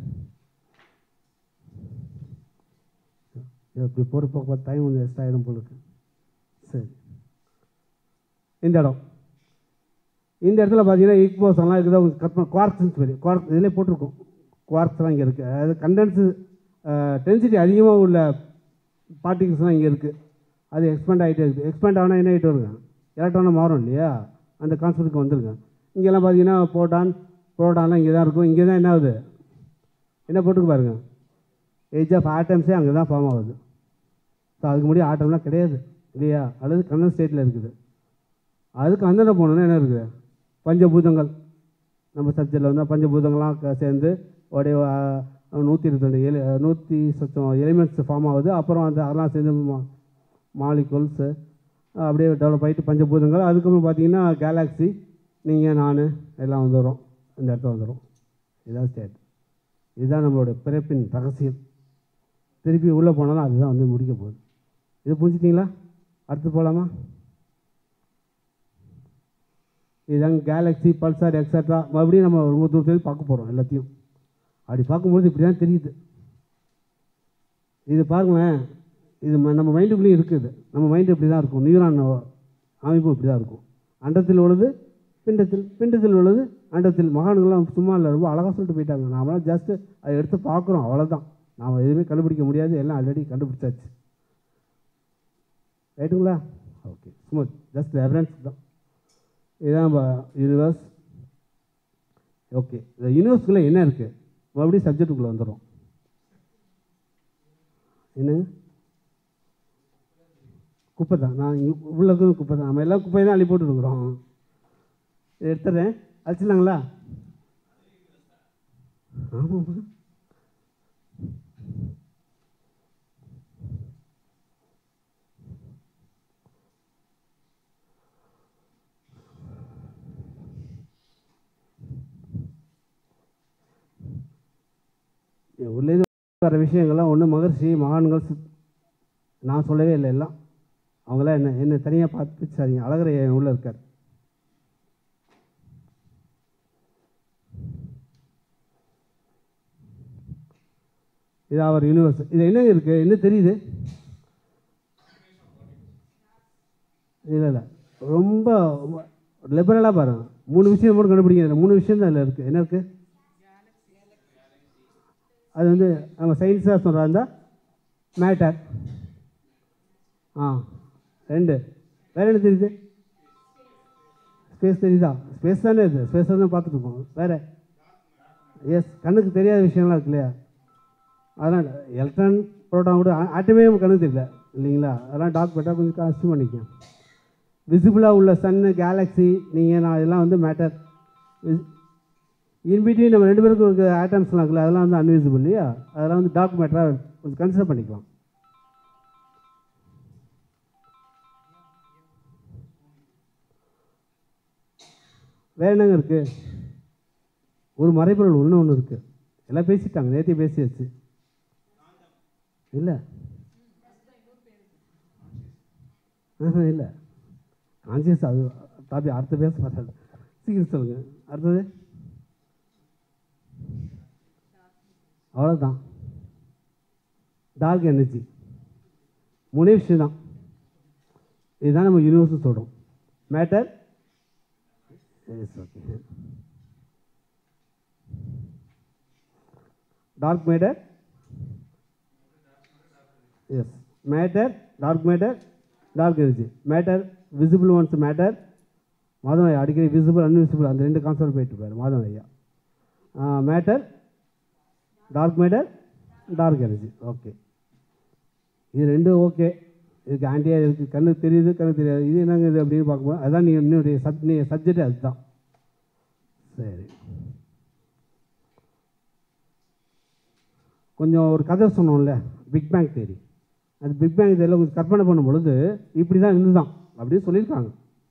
இப்படி போகிறப்ப டைம் கொஞ்சம் எக்ஸ்ட்ரா ஆகிடும் போல இருக்கு சரி இந்த இடம் இந்த இடத்துல பார்த்தீங்கன்னா ஈக்போஸ் எல்லாம் இருக்குது அவங்க கட் பண்ண குவார்க்ஸ்னு சொல்லி குவார்க் இதிலே போட்டிருக்கும் குவார்க்ஸ்லாம் இங்கே இருக்குது அதாவது கண்டென்ஸு டென்சிட்டி அதிகமாக உள்ள பார்ட்டிகிள்ஸ்லாம் இங்கே இருக்குது அது எக்ஸ்பேண்ட் ஆகிட்டே இருக்குது எக்ஸ்பேண்ட் ஆனால் என்ன ஆகிட்டு வருங்க எலக்ட்ரானாக மாறும் இல்லையா அந்த கான்செப்ட்டுக்கு வந்துருங்க இங்கெல்லாம் பார்த்தீங்கன்னா புரோட்டான் புரோட்டான்லாம் இங்கே தான் இருக்கும் இங்கே தான் என்ன ஆகுது என்ன போட்டுருக்கு பாருங்க ஏஜ் ஆஃப் ஆட்டம்ஸே அங்கே தான் ஃபார்ம் ஆகுது ஸோ அதுக்கு முன்னாடி ஆட்டம்லாம் கிடையாது இல்லையா அல்லது கண்ணன் ஸ்டேட்டில் இருக்குது அதுக்கு அந்தன போனோன்னா என்ன இருக்குது பஞ்சபூதங்கள் நம்ம சப்ஜெக்டில் வந்து பஞ்சபூதங்கள்லாம் க- சேர்ந்து உடைய நூற்றி இருபத்தி எலி நூற்றி சொச்சம் எலிமெண்ட்ஸ் ஃபார்ம் ஆகுது அப்புறம் அந்த அதெல்லாம் சேர்ந்து மா மாலிகூல்ஸு அப்படியே டெவலப் ஆகிட்டு பஞ்சபூதங்கள் அதுக்கப்புறம் பார்த்தீங்கன்னா கேலாக்ஸி நீங்கள் நான் எல்லாம் வந்துடும் இந்த இடத்துல வந்துடும் இதுதான் ஸ்டேட் இதுதான் நம்மளுடைய பிறப்பின் ரகசியம் திருப்பி உள்ளே போனாலும் அதுதான் வந்து முடிக்க போகுது இது புரிஞ்சிட்டிங்களா அடுத்து போகலாமா இதுதான் கேலக்ஸி பல்சார் எக்ஸட்ரா மறுபடியும் நம்ம ரொம்ப தூரத்தில் பார்க்க போகிறோம் எல்லாத்தையும் அப்படி பார்க்கும்போது இப்படி தான் தெரியுது இது பாருங்களேன் இது ம- நம்ம மைண்டுக்குள்ளேயும் இருக்குது நம்ம மைண்டு இப்படி தான் இருக்கும் நியூரான் அமைப்பு இப்படி தான் இருக்கும் அண்டத்தில் உள்ளது பிண்டத்தில் பிண்டத்தில் உள்ளது அண்டத்தில் மகான்கள்லாம் சும்மா இல்லை ரொம்ப அழகாக சொல்லிட்டு போயிட்டாங்க நாமெல்லாம் ஜஸ்ட்டு அதை எடுத்து பார்க்குறோம் அவ்வளோதான் நாம் எதுவுமே கண்டுபிடிக்க முடியாது எல்லாம் ஆல்ரெடி கண்டுபிடிச்சாச்சு ரைட்டுங்களா ஓகே சும்மா ஜஸ்ட் ரெஃபரன்ஸ் தான் இதுதான் நம்ம யூனிவர்ஸ் ஓகே இந்த யூனிவர்ஸ்குள்ளே என்ன இருக்குது மறுபடியும் சப்ஜெக்டுக்குள்ளே வந்துடும் என்னங்க குப்பை தான் நான் இங்கே உள்ளது குப்பை தான் நம்ம எல்லாம் குப்பை தான் அள்ளி போட்டுருக்குறோம் இதை எடுத்துறேன் அழிச்சிடலாங்களா ஆமாம்மா உள்ளேருந்து வர விஷயங்கள்லாம் ஒன்று மகர்ஷி மகான்கள் சித்- நான் சொல்லவே இல்லை எல்லாம் அவங்களாம் என்ன என்ன தனியாக பார்த்து சரிங்க அழகர் என் உள்ளே இருக்கார் இது அவர் யூனிவர்ஸ் இது என்ன இருக்குது என்ன தெரியுது இல்லை இல்லை ரொம்ப லிபரலாக பாருங்க மூணு விஷயம் மட்டும் கண்டுபிடிக்கிறது மூணு விஷயம் தான் அதில் இருக்குது என்ன இருக்குது அது வந்து நம்ம சயின்ஸாக சொல்கிறா இருந்தால் மேட்டர் ஆ ரெண்டு வேறு என்ன தெரியுது ஸ்பேஸ் தெரியுதா ஸ்பேஸ் தானே இது ஸ்பேஸ் தான் பார்த்துட்டு இருக்கோம் வேறு எஸ் கண்ணுக்கு தெரியாத விஷயம்லாம் இருக்கு இல்லையா அதெல்லாம் எலக்ட்ரான் ப்ரோட்டான் கூட ஆட்டமே நம்ம கண்ணுக்கு தெரியல இல்லைங்களா அதெல்லாம் டாக் பெட்டாக கொஞ்சம் கஷ்டம் பண்ணிக்கேன் விசிபிளாக உள்ள சன்னு கேலக்ஸி நீங்கள் நான் இதெல்லாம் வந்து மேட்டர் இன்பிட்வீன் நம்ம ரெண்டு பேருக்கும் இருக்க ஆட்டம்ஸ்லாம் இருக்குல்ல அதெல்லாம் வந்து அன்விசிபிள் இல்லையா அதெல்லாம் வந்து டார்க் மேட்டராக கொஞ்சம் கன்சிடர் பண்ணிக்கலாம் வேற என்னங்க இருக்கு ஒரு மறைபொருள் ஒன்று ஒன்று இருக்கு எல்லாம் பேசிட்டாங்க நேற்றே பேசியாச்சு இல்லை இல்லை கான்சியஸ் அது டாபி அடுத்த பேச மாட்டாங்க சீக்கிரம் சொல்லுங்க அடுத்தது அவ்வளோதான் டார்க் எனர்ஜி மூணே விஷயம் தான் இதுதான் நம்ம யூனிவர்ஸ் சொல்கிறோம் matter yes okay dark matter yes matter dark matter dark energy matter visible ones matter Madhavan ஐயா அடிக்கடி விசிபிள் அன்விசிபிள் அந்த ரெண்டு கான்செப்ட் போயிட்டு இருப்பார் மாதவன் ஐயா matter dark matter dark energy okay இது ரெண்டும் ஓகே இதுக்கு ஆண்டியாக இருக்குது கண்ணு தெரியுது கண்ணு தெரியாது இது என்னங்க இது அப்படின்னு பார்க்கும்போது அதான் நீ என்னுடைய சப் நீ சப்ஜெக்ட் அதுதான் சரி கொஞ்சம் ஒரு கதை சொன்னோம்ல பிக் பேங் தேரி அது பிக் பேங் தேரியில் கொஞ்சம் கற்பனை பண்ணும் பொழுது இப்படி தான் இருந்துதான் அப்படின்னு சொல்லியிருக்காங்க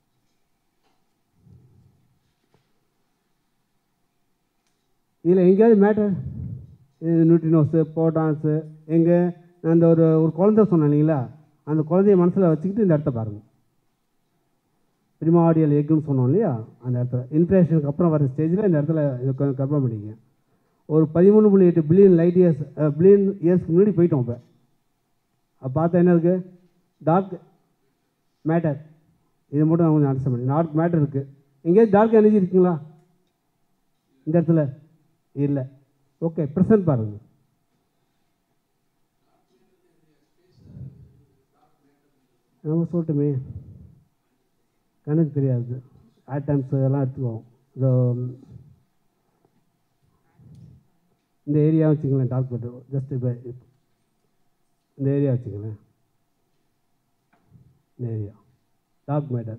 இதில் எங்கேயாவது மேட்டர் இது நியூட்ரினோஸு போட்டான்ஸு எங்கே அந்த ஒரு ஒரு குழந்தை சொன்னேன் இல்லைங்களா அந்த குழந்தைய மனசில் வச்சுக்கிட்டு இந்த இடத்த பாருங்கள் பிரிமாடியல் எக்குன்னு சொன்னோம் இல்லையா அந்த இடத்துல இன்ஃப்ளேஷனுக்கு அப்புறம் வர ஸ்டேஜில் இந்த இடத்துல இதை கொஞ்சம் கற்பனை பண்ணிக்கங்க ஒரு பதிமூணு புள்ளி எட்டு பில்லியன் லைட் இயர்ஸ் பில்லியன் இயர்ஸ்க்கு முன்னாடி போயிட்டோம் இப்போ அப்போ பார்த்தா என்ன இருக்குது டார்க் மேட்டர் இது மட்டும் நான் கொஞ்சம் அண்டர்ஸ்டாண்ட் பண்ணி டார்க் மேட்டர் இருக்குது எங்கேயாவது டார்க் எனர்ஜி இருக்குங்களா இந்த இடத்துல இல்லை ஓகே ப்ரெசன்ட் பாருங்கள் நம்ம சொல்லட்டுமே கணக்கு தெரியாது ஆட்டம்ஸ் இதெல்லாம் எடுத்துக்குவோம் இந்த இந்த ஏரியா வச்சுங்களேன் டார்க் மேட்டர் ஜஸ்ட் இப்போ இந்த ஏரியா வச்சுங்களேன் இந்த ஏரியா டார்க் மேட்டர்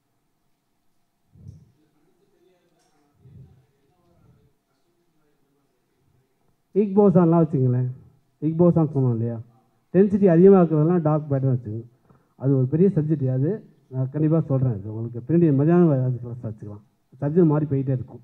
இக் போசான்லாம் வச்சுங்களேன் இக் போசான் சொன்னோம் இல்லையா டென்சிட்டி அதிகமாக இருக்கிறதெல்லாம் டார்க் மேட்டர் வச்சுக்கோங்க அது ஒரு பெரிய சப்ஜெக்ட் அது நான் கண்டிப்பாக சொல்கிறேன் அது உங்களுக்கு பின்னாடி மதியானம் அது கிளாஸ் வச்சுக்கலாம் சப்ஜெக்ட் மாறி போயிட்டே இருக்கும்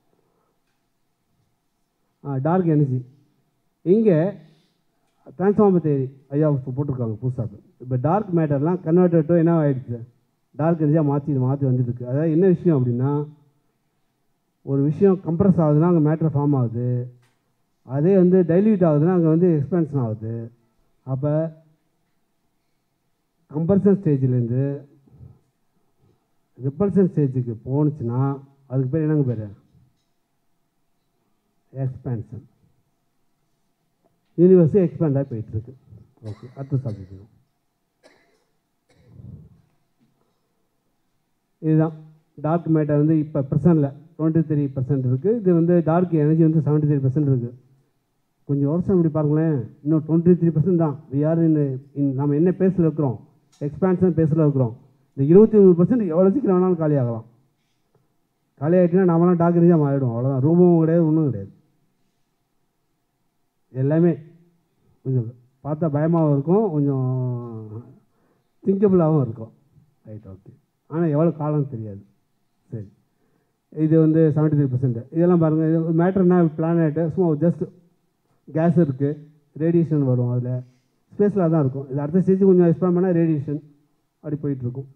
டார்க் எனர்ஜி இங்கே டிரான்ஸ்ஃபார்மர் தேரி ஐயா இப்போ போட்டிருக்காங்க புதுசாக இப்போ டார்க் மேட்டர்லாம் கன்வெர்டட் டு என்ன ஆகிடுச்சு டார்க் எனர்ஜியாக மாற்றி மாற்றி வந்துட்டு இருக்கு அதாவது என்ன விஷயம் அப்படின்னா ஒரு விஷயம் கம்ப்ரஸ் ஆகுதுன்னா அங்கே மேட்டர் ஃபார்ம் ஆகுது அதே வந்து டைல்யூட் ஆகுதுன்னா அங்கே வந்து எக்ஸ்பென்ஷன் ஆகுது அப்போ கம்பல்சன் ஸ்டேஜ்லேருந்து ரிப்பல்சன் ஸ்டேஜுக்கு போணுச்சுன்னா அதுக்கு பேர் என்னங்க பேர் எக்ஸ்பேன்ஷன் யூனிவர்ஸ் எக்ஸ்பேண்ட் ஆகி போயிட்டுருக்கு ஓகே அடுத்த சப்ஜெக்ட் இதுதான் டார்க் மேட்டர் வந்து இப்போ ப்ரெசண்டில் டுவெண்ட்டி த்ரீ பர்சன்ட் இருக்குது இது வந்து டார்க் எனர்ஜி வந்து செவன்ட்டி த்ரீ பர்சன்ட் இருக்குது கொஞ்சம் வருஷம் இப்படி பாருங்களேன் இன்னும் டுவெண்ட்டி த்ரீ பர்சன்ட் தான் வி ஆர் இன் நம்ம என்ன பேஸில் இருக்கிறோம் எக்ஸ்பான்ஷன் பேஸில் இருக்கிறோம் இந்த இருபத்தி மூணு பர்சன்ட் எவ்வளோ சீக்கிரம் வேணாலும் காலி ஆகலாம் காலி ஆகிட்டுனா நாமெல்லாம் டாக் ரீதியாக மாறிடும் அவ்வளோதான் ரூமும் கிடையாது ஒன்றும் கிடையாது எல்லாமே கொஞ்சம் பார்த்தா பயமாகவும் இருக்கும் கொஞ்சம் திங்கபிளாகவும் இருக்கும் ரைட் ஓகே ஆனால் எவ்வளோ காலம் தெரியாது சரி இது வந்து செவன்ட்டி த்ரீ பர்சன்ட் இதெல்லாம் பாருங்கள் இது மேட்டர்னா பிளானெட்டு சும்மா ஜஸ்ட் கேஸ் இருக்குது ரேடியேஷன் வரும் அதில் ஸ்பேஸில் தான் இருக்கும் இது அடுத்த ஸ்டேஜ் கொஞ்சம் எக்ஸ்பேண்ட் பண்ணால் ரேடியேஷன் அப்படி போயிட்டுருக்கும்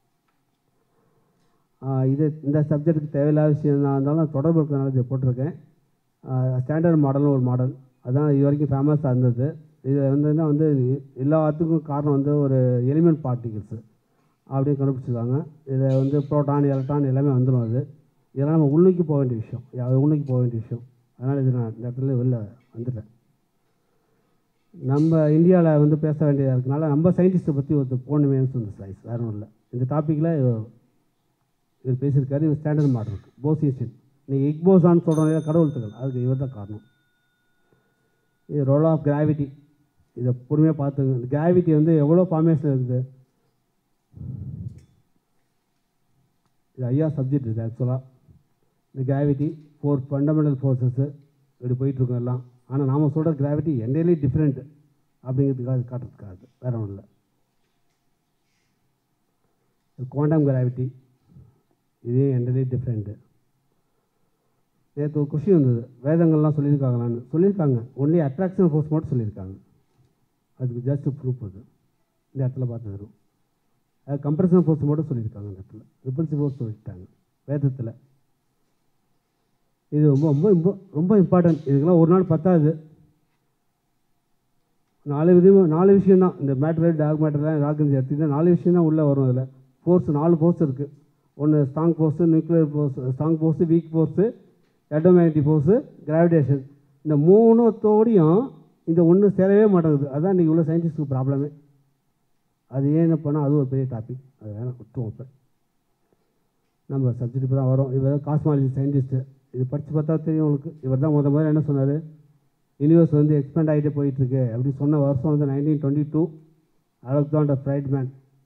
இது இந்த சப்ஜெக்ட்டுக்கு தேவையில்லாத விஷயம் தான் இருந்தாலும் தொடர்பு இருக்கிறதுனால இதை போட்டிருக்கேன் ஸ்டாண்டர்ட் மாடல்னு ஒரு மாடல் அதான் இது வரைக்கும் ஃபேமஸாக இருந்தது இது வந்துன்னா வந்து எல்லாத்துக்கும் காரணம் வந்து ஒரு எலிமெண்ட் பார்ட்டிகிள்ஸு அப்படின்னு கண்டுபிடிச்சிருக்காங்க இதை வந்து ப்ரோட்டான் எலக்ட்ரான் எல்லாமே வந்துடும் அது இதெல்லாம் நம்ம உள்நோக்கி போக வேண்டிய விஷயம் அது உள்நோக்கி போக வேண்டிய விஷயம் அதனால் இது நான் இந்த இடத்துல வெளில வந்துட்டேன் நம்ம இந்தியாவில் வந்து பேச வேண்டியதாக இருக்கனால நம்ம சயின்டிஸ்ட்டை பற்றி ஒருத்தர் போகணுமேனு சொன்ன ஸ்லைஸ் வேற ஒன்றும் இல்லை இந்த டாப்பிக்கில் இவர் பேசியிருக்காரு இவர் ஸ்டாண்டர்ட் மாடல் இருக்குது போசியேஷன் நீங்கள் இக்போசான்னு சொல்கிறோம் கடவுள் தகவல் அதுக்கு இவர் தான் காரணம் இது ரோல் ஆஃப் கிராவிட்டி இதை பொறுமையாக பார்த்துங்க இந்த கிராவிட்டி வந்து எவ்வளோ ஃபார்மேஷன் இருக்குது இது ஐயா சப்ஜெக்ட் இது ஆக்சுவலாக இந்த கிராவிட்டி ஃபோர் ஃபண்டமெண்டல் ஃபோர்ஸஸ்ஸு இப்படி போயிட்டுருக்கோம் எல்லாம் ஆனால் நாம் சொல்கிற கிராவிட்டி என்டையர்லி டிஃப்ரெண்ட் அப்படிங்கிறதுக்காக காட்டுறதுக்காக வேற ஒன்றும் இல்லை குவாண்டம் கிராவிட்டி இதே என்டையர்லி டிஃப்ரெண்ட்டு நேற்று ஒரு கொஷின் வந்தது வேதங்கள்லாம் சொல்லியிருக்காங்களான்னு சொல்லியிருக்காங்க ஒன்லி அட்ராக்ஷன் ஃபோர்ஸ் மட்டும் சொல்லியிருக்காங்க அதுக்கு ஜஸ்ட் ப்ரூஃப் அது இந்த இடத்துல பார்த்து வரும் அது கம்ப்ரெஷன் ஃபோர்ஸ் மட்டும் சொல்லியிருக்காங்க அந்த இடத்துல ரிப்பல்சிவ் ஃபோர்ஸ் சொல்லிட்டாங்க வேதத்தில் இது ரொம்ப ரொம்ப ரொம்ப ரொம்ப இம்பார்ட்டன்ட் இதுக்கெல்லாம் ஒரு நாள் பத்தாது நாலு விதம் நாலு விஷயம் தான் இந்த மேட்டர் டாக் மேட்டர்லாம் ராக்கன்ஸ் எடுத்துக்கிட்டா நாலு விஷயம் தான் உள்ளே வரும் அதில் ஃபோர்ஸ் நாலு ஃபோர்ஸ் இருக்குது ஒன்று strong force nuclear force strong force weak force electromagnetic force gravitation இந்த மூணுத்தோடையும் இந்த ஒன்று சேரவே மாட்டேங்குது அதுதான் இன்றைக்கி உள்ள சயின்டிஸ்ட்டுக்கு ப்ராப்ளமே அது ஏன் பண்ணால் அது ஒரு பெரிய டாபிக் அது வேணாம் விட்டுருவோம் இப்போ நம்ம சப்ஜெக்ட் இப்போ தான் வரும் இவர் காஸ்மாலஜி சயின்டிஸ்ட்டு இது படித்து பார்த்தா தெரியும் உங்களுக்கு இவர் தான் முத முதல்ல என்ன சொன்னார் யூனிவர்ஸ் வந்து எக்ஸ்பேண்ட் ஆகிட்டே போயிட்டுருக்கு அப்படி சொன்ன வருஷம் வந்து nineteen twenty two Alexander Friedmann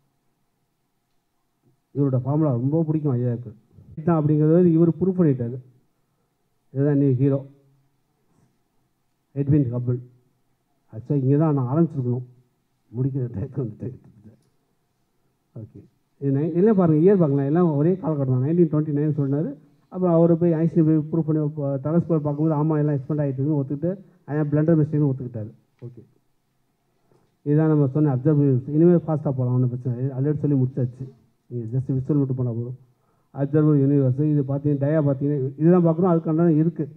இவரோட ஃபார்முலா ரொம்ப பிடிக்கும் ஐயாவுக்கு தான் அப்படிங்கிறது வந்து இவர் ப்ரூவ் பண்ணிட்டார் இதுதான் நீ ஹீரோ எட்வின் கபிள் ஆக்சுவலாக இங்கே தான் நான் ஆரம்பிச்சிருக்கணும் முடிக்கிற டைக்கு வந்துட்டேன் ஓகே இது நைன் இல்லை பாருங்கள் இயர் பார்க்கலாம் எல்லாம் ஒரே காலகட்டம் தான் நைன்டீன் டுவெண்ட்டி நைன் சொன்னார் அப்புறம் அவர் போய் ஐஸ்கிரீம் போய் ப்ரூவ் பண்ணி டெலஸ்கோப் பார்க்கும்போது ஆமாம் எல்லாம் எக்ஸ்பெண்ட் ஆகிட்டு இருக்குன்னு ஒத்துக்கிட்டு அதான் பிளண்டர் மிஸ்டேக்னு ஒத்துக்கிட்டாரு ஓகே இதுதான் நம்ம சொன்ன அப்சர்வ் இனிமேல் ஃபாஸ்ட்டாக போகலாம் ஒன்றும் பிரச்சனை இல்லை ஆல்ரெடி சொல்லி முடிச்சாச்சு நீங்கள் ஜஸ்ட் விசுவல் மட்டும் பண்ணால் போதும் அப்சர்வர் யூனிவர்ஸ் இது பார்த்தீங்கன்னா டயா பார்த்தீங்கன்னா இதுதான் பார்க்குறோம் அதுக்கான இருக்குது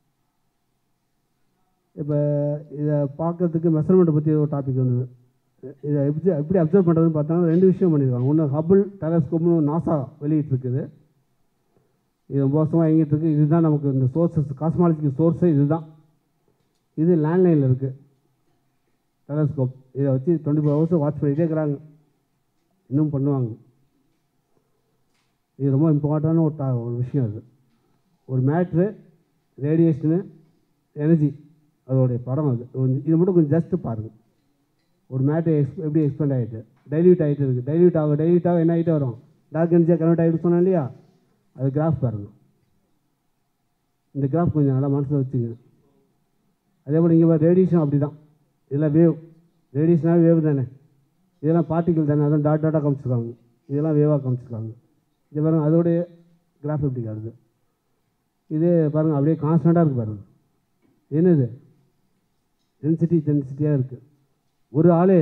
இப்போ இதை பார்க்கறதுக்கு மெஷர்மெண்ட்டை பற்றி ஒரு டாபிக் வந்தது இதை எப்படி எப்படி அப்சர்வ் பண்ணுறதுன்னு பார்த்தோன்னா ரெண்டு விஷயம் பண்ணியிருக்காங்க ஒன்று ஹபிள் டெலஸ்கோப்னு நாசா வெளியிட்டிருக்குது இது ரொம்ப வருஷமாக இயங்கிட்டு இருக்கு இதுதான் நமக்கு இந்த சோர்ஸஸ் காஸ்மாலஜிக்கு சோர்ஸே இதுதான் இது லேண்ட்லைனில் இருக்குது டெலஸ்கோப் இதை வச்சு டுவெண்ட்டி ஃபோர் ஹவர்ஸ் வாட்ச் பண்ணிகிட்டே இருக்கிறாங்க இன்னும் பண்ணுவாங்க இது ரொம்ப இம்பார்ட்டண்டான ஒரு டா- ஒரு விஷயம் அது ஒரு மேட்ரு ரேடியேஷனு எனர்ஜி அதோடைய படம் அது கொஞ்சம் இது மட்டும் கொஞ்சம் ஜஸ்ட்டு பாருங்கள் ஒரு மேட்ரு எக்ஸ் எப்படி எக்ஸ்பெண்ட் ஆகிட்டு டைல்யூட் ஆகிட்டு இருக்குது டைல்யூட் ஆக டைல்யூட் ஆக என்ன ஆகிட்டே வரும் டார்க் எனர்ஜியாக கன்வெர்ட் ஆகிட்டு சொன்னேன் இல்லையா அது கிராஃப் பாருங்கள் இந்த கிராஃப் கொஞ்சம் நல்லா மனசில் வச்சுங்க அதே போல் இங்கே ரேடியேஷன் அப்படி தான் இதெல்லாம் வேவ் ரேடியேஷனாக வேவ் தானே இதெல்லாம் பார்ட்டிகல் தானே அதான் டாட் டாட்டாக காமிச்சிருக்காங்க இதெல்லாம் வேவாக காமிச்சிருக்காங்க இது பாருங்கள் அதோடைய கிராஃப் எப்படி காட்டுது இது பாருங்கள் அப்படியே கான்ஸ்டண்ட்டாக இருக்குது பாருங்கள் என்னது டென்சிட்டி டென்சிட்டியாக இருக்குது ஒரு ஆளே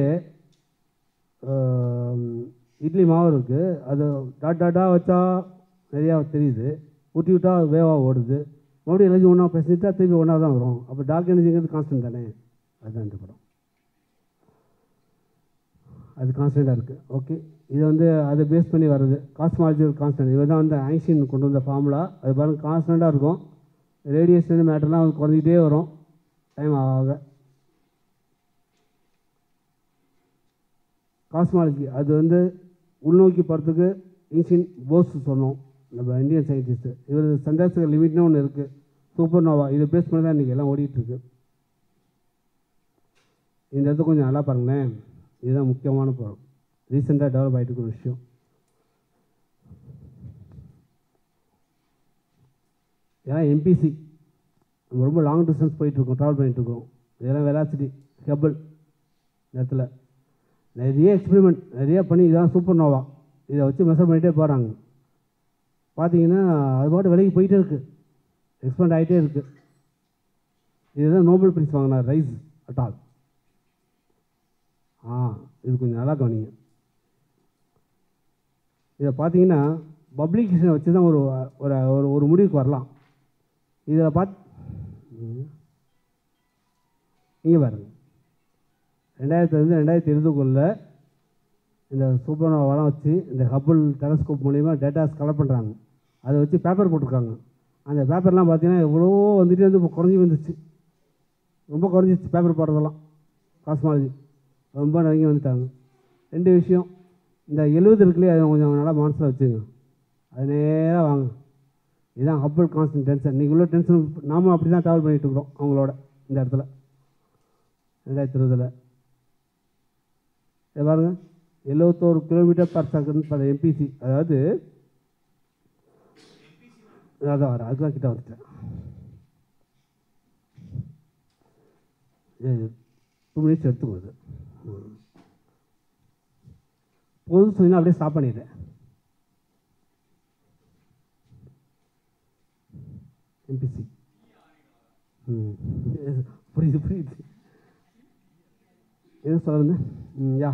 ஆம், இட்லி மாவு இருக்குது அது டாட் டாட்டாக வச்சா நிறையா தெரியுது ஊற்றி விட்டா வேவாக ஓடுது மறுபடியும் எல்லாத்தையும் ஒன்றா பேசிட்டா திருப்பி ஒன்றா தான் வரும் அப்போ டார்க் எனர்ஜிங்கிறது கான்ஸ்டன்ட் தானே அதுதான் இந்த படம் அது கான்ஸ்டண்ட்டாக இருக்குது ஓகே இது வந்து அதை பேஸ் பண்ணி வர்றது காஸ்மாலஜிக்கல் கான்ஸ்டன்ட் இவர் தான் வந்து ஐன்ஸ்டீன் கொண்டு வந்த ஃபார்முலா அது பாருங்க கான்ஸ்டண்ட்டாக இருக்கும் ரேடியேஷன் மேட்டர்லாம் வந்து குறைஞ்சிட்டே வரும் டைம் ஆக காஸ்மாலஜி அது வந்து உள்நோக்கி போகிறதுக்கு ஐன்ஸ்டீன் போஸ் சொன்னோம் நம்ம இந்தியன் சயின்டிஸ்ட்டு இவர் சந்தாசிக லிமிட்னு ஒன்று இருக்குது சூப்பர் நோவா இதை பேஸ் பண்ணி தான் இன்றைக்கி எல்லாம் ஓடிட்டுருக்கு இந்த இடத்த கொஞ்சம் நல்லா பாருங்களேன் இதுதான் முக்கியமான பொருள் ரீசெண்டாக டெவலப் ஆகிட்டு இருக்கிற விஷயம் ஏன்னா எம்பிசி நம்ம ரொம்ப லாங் டிஸ்டன்ஸ் போயிட்டுருக்கோம் ட்ராவல் பண்ணிகிட்ருக்கோம் இதெல்லாம் வெலாசிட்டி ஹெபிள் இந்த இடத்துல நிறைய எக்ஸ்பெரிமெண்ட் நிறைய பண்ணி இதான் சூப்பர் நோவா இதை வச்சு மெஷர் பண்ணிகிட்டே போகிறாங்க பார்த்தீங்கன்னா அது பாட்டு விலைக்கு போயிட்டே இருக்குது எக்ஸ்பெண்ட் ஆகிட்டே இருக்குது இதுதான் நோபல் பிரைஸ் வாங்கினார் ரைஸ் அட்டால் ஆ இது கொஞ்சம் நல்லா கவனிங்க இதை பார்த்தீங்கன்னா பப்ளிகேஷனை வச்சு தான் ஒரு ஒரு ஒரு ஒரு முடிவுக்கு வரலாம் இதில் பார்த்து இங்கே பாருங்க ரெண்டாயிரத்துலேருந்து ரெண்டாயிரத்தி இருபதுக்குள்ள இந்த சூப்பர் வளம் வச்சு இந்த ஹப்பிள் டெலஸ்கோப் மூலிமா டேட்டாஸ் கலெக்ட் பண்ணுறாங்க அதை வச்சு பேப்பர் போட்டிருக்காங்க அந்த பேப்பர்லாம் பார்த்தீங்கன்னா எவ்வளோ வந்துட்டு வந்து இப்போ குறைஞ்சி வந்துச்சு ரொம்ப குறைஞ்சிச்சு பேப்பர் போடுறதெல்லாம் காஸ்மாலஜி ரொம்ப நெருங்கி வந்துட்டாங்க ரெண்டு விஷயம் இந்த எழுபது இருக்குல்லையே அதை கொஞ்சம் நல்லா மனசில் வச்சுங்க அது நேராக வாங்க இதுதான் ஹப்பிள் கான்ஸ்டன்ட் டென்ஷன் நீங்கள் உள்ள டென்ஷன் நாமும் அப்படி தான் ட்ராவல் பண்ணிகிட்டு இருக்கிறோம் அவங்களோட இந்த இடத்துல ரெண்டாயிரத்தி இருபதில் இதை பாருங்க எழுபத்தோரு kilometre per second per MPC அதாவது அதான் வர அதுதான் கிட்ட வந்துட்டேன் டூ மினிட்ஸ் எடுத்துக்கோது போதும் சொன்னீங்கன்னா அப்படியே ஸ்டாப் பண்ணிடுறேன் எம்பிசி ம் புரியுது புரியுது என்ன சொல்ல வந்தேன் hmm yeah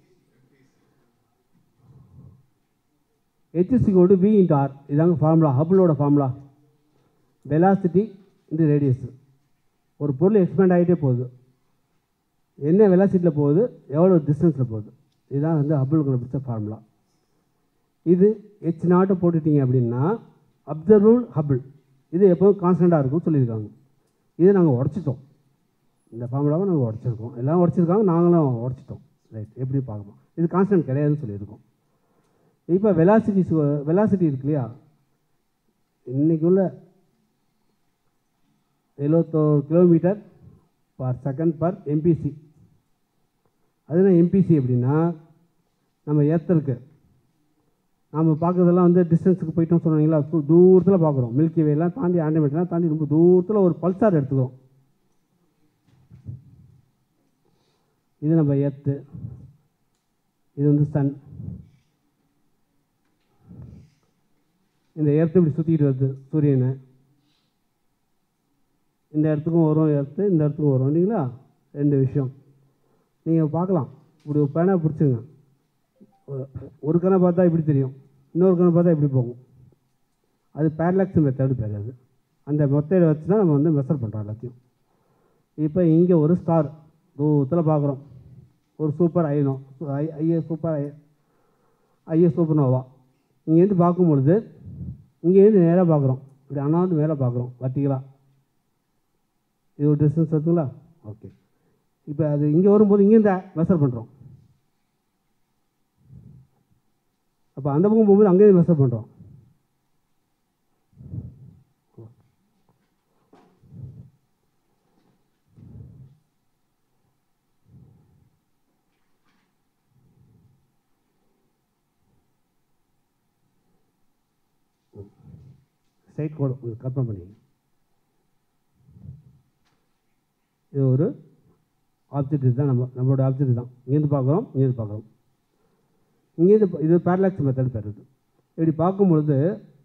HSC called V into R இதாங்க ஃபார்முலா ஹபிளோட ஃபார்முலா வெலாசிட்டி இந்த ரேடியஸ் ஒரு பொருள் எக்ஸ்பேண்ட் ஆகிட்டே போகுது என்ன வெலாசிட்டியில் போகுது எவ்வளோ டிஸ்டன்ஸில் போகுது இதுதான் வந்து ஹபிளுக்கு பிடிச்ச ஃபார்முலா இது ஹெச் நாட்டை போட்டுட்டீங்க அப்படின்னா அப்சர்வல் ஹபிள் இது எப்போவும் கான்ஸ்டண்ட்டாக இருக்கும்னு சொல்லியிருக்காங்க இதை நாங்கள் உடச்சிட்டோம் இந்த ஃபார்முலாவை நாங்கள் உடச்சிருக்கோம் எல்லாம் உடச்சிருக்காங்க நாங்களும் உடச்சிட்டோம் ரைட் எப்படி பார்க்கணும் இது கான்ஸ்டன்ட் கிடையாதுன்னு சொல்லியிருக்கோம் இப்போ வெலாசிட்டி வெலாசிட்டி இருக்கு இல்லையா இன்றைக்கி உள்ள எழுபத்தோரு kilometre per second per MPC அதுனா எம்பிசி அப்படின்னா நம்ம ஏத்தருக்கு நம்ம பார்க்குறதெல்லாம் வந்து டிஸ்டன்ஸுக்கு போயிட்டோம் சொன்னீங்களா தூ- தூரத்தில் பார்க்குறோம் மில்கி வேலாம் தாண்டி ஆண்டமெட்லாம் தாண்டி ரொம்ப தூரத்தில் ஒரு பல்சார் எடுத்துக்கிறோம் இது நம்ம எர்த்து இது வந்து சன் இந்த எர்த்து இப்படி சுற்றிக்கிட்டு வருது சூரியனை இந்த இடத்துக்கும் வரும் எர்த்து இந்த இடத்துக்கும் வரும் இல்லைங்களா ரெண்டு விஷயம் நீங்கள் பார்க்கலாம் இப்படி ஒரு பேனை பிடிச்சுங்க ஒரு- ஒரு கணை பார்த்தா இப்படி தெரியும் இன்னொரு கணை பார்த்தா இப்படி போகும் அது பேரலாக்ஸ் மெத்தடு பேர் அது அந்த மெத்தடை வச்சு தான் நம்ம வந்து மெஷர் பண்ணுறோம் எல்லாத்தையும் இப்போ இங்கே ஒரு ஸ்டார் தூரத்தில் பார்க்குறோம் ஒரு சூப்பர் ஐனோ I IA super I IA supernova இங்கேருந்து பார்க்கும்பொழுது இங்கேருந்து நேராக பார்க்குறோம் இப்படி அண்ணாந்து மேலே பார்க்குறோம் வட்டிகளா இது ஒரு டிஸ்டன்ஸ் வருதுங்களா ஓகே இப்போ அது இங்கே வரும்போது இங்கேருந்து மெஷர் பண்ணுறோம் அப்போ அந்த பக்கம் போகும்போது அங்கேயும் மெஷர் பண்ணுறோம் ஸ்ட்ரைட் கோடு உங்களுக்கு கற்பனை பண்ணி இது ஒரு ஆப்ஜெக்ட் இதுதான் நம்ம நம்மளோட ஆப்ஜெக்ட் தான் இங்கேருந்து பார்க்குறோம் இங்கேருந்து பார்க்குறோம் இங்கேருந்து பா- இது பேரலாக்ஸ் மெத்தட் பேர் இது இப்படி பார்க்கும் பொழுது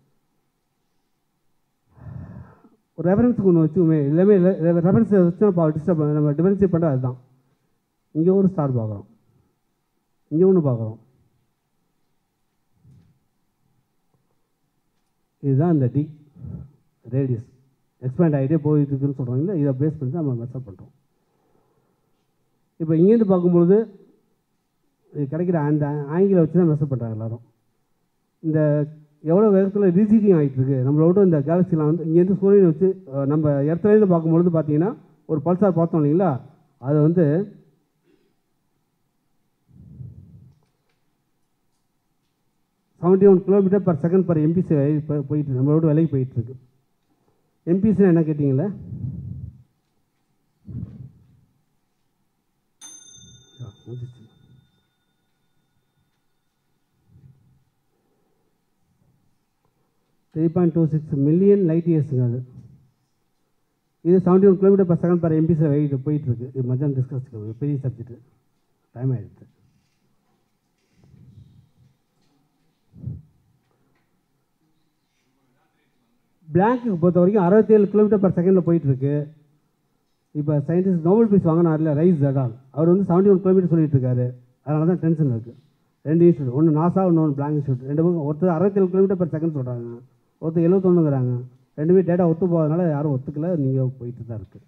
ஒரு ரெஃபரன்ஸுக்கு ஒன்று வச்சுக்குமே எல்லாமே ரெஃபரன்ஸ் வச்சு நம்ம டிஸ்டர்ப் நம்ம டிஃபரன்ஷியேட் பண்ணுறது அதுதான் இங்கே ஒரு ஸ்டார் பார்க்குறோம் இங்கே ஒன்று பார்க்குறோம் இதுதான் இந்த டி ரேடியஸ் எக்ஸ்பேண்ட் ஆகிட்டே போயிட்டு இருக்குன்னு சொல்கிறாங்களே இதை பேஸ் பண்ணி தான் நம்ம மெஷர் பண்ணுறோம் இப்போ இங்கேருந்து பார்க்கும்பொழுது இது கிடைக்கிற அந்த ஆங்கிளை வச்சு தான் மெஷர் பண்ணுறாங்க எல்லாரும் இந்த எவ்வளோ வேகத்தில் ரீசீட்டிங் ஆகிட்டு இருக்கு நம்மளோட இந்த கேலக்சிலாம் வந்து இங்கேருந்து சூரியனை வச்சு அஹ், நம்ம இடத்துலேருந்து பார்க்கும்பொழுது பார்த்தீங்கன்னா ஒரு பல்சார் பார்த்தோம் இல்லைங்களா அது வந்து seventy one kilometre per second per MPC போயிட்டு இருக்கு. நம்மளோட விலைக்கு போயிட்டு இருக்கு எம்பிசினா என்ன கேட்டிங்களே ஆ, முடிஞ்சிச்சு. Three point two six million light இயர்ஸுங்க அது இது seventy one kilometre per second per MPC wait போயிட்டு இருக்கு இது மத்தியானம் டிஸ்கஸ் பெரிய சப்ஜெக்ட் டைம் ஆயிடுச்சு பிளாங்க்கு பொறுத்த வரைக்கும் அறுபத்தேழு கிலோமீட்டர் பர் செகண்டில் போயிட்டு இருக்கு இப்போ சயின்டிஸ்ட் நோபல் பீஸ் வாங்கினார்ல ரைஸ் ஜடால் அவர் வந்து செவன்ட்டி ஒன் கிலோமீட்டர் சொல்லிட்டு இருக்காரு அதனால தான் டென்ஷன் இருக்குது ரெண்டு இன்ஸ்டியூட் ஒன்று நாசா இன்னொன்று பிளாங்க் இன்ஸ்டியூட் ரெண்டு பக்கம் ஒருத்தர் அறுபத்தேழு கிலோமீட்டர் பர் செகண்ட் சொல்கிறாங்க ஒருத்தர் எழுபத்தொன்னுங்கிறாங்க ரெண்டுமே டேட்டா ஒத்து போகிறதுனால யாரும் ஒத்துக்கல நீங்கள் போயிட்டு தான் இருக்குது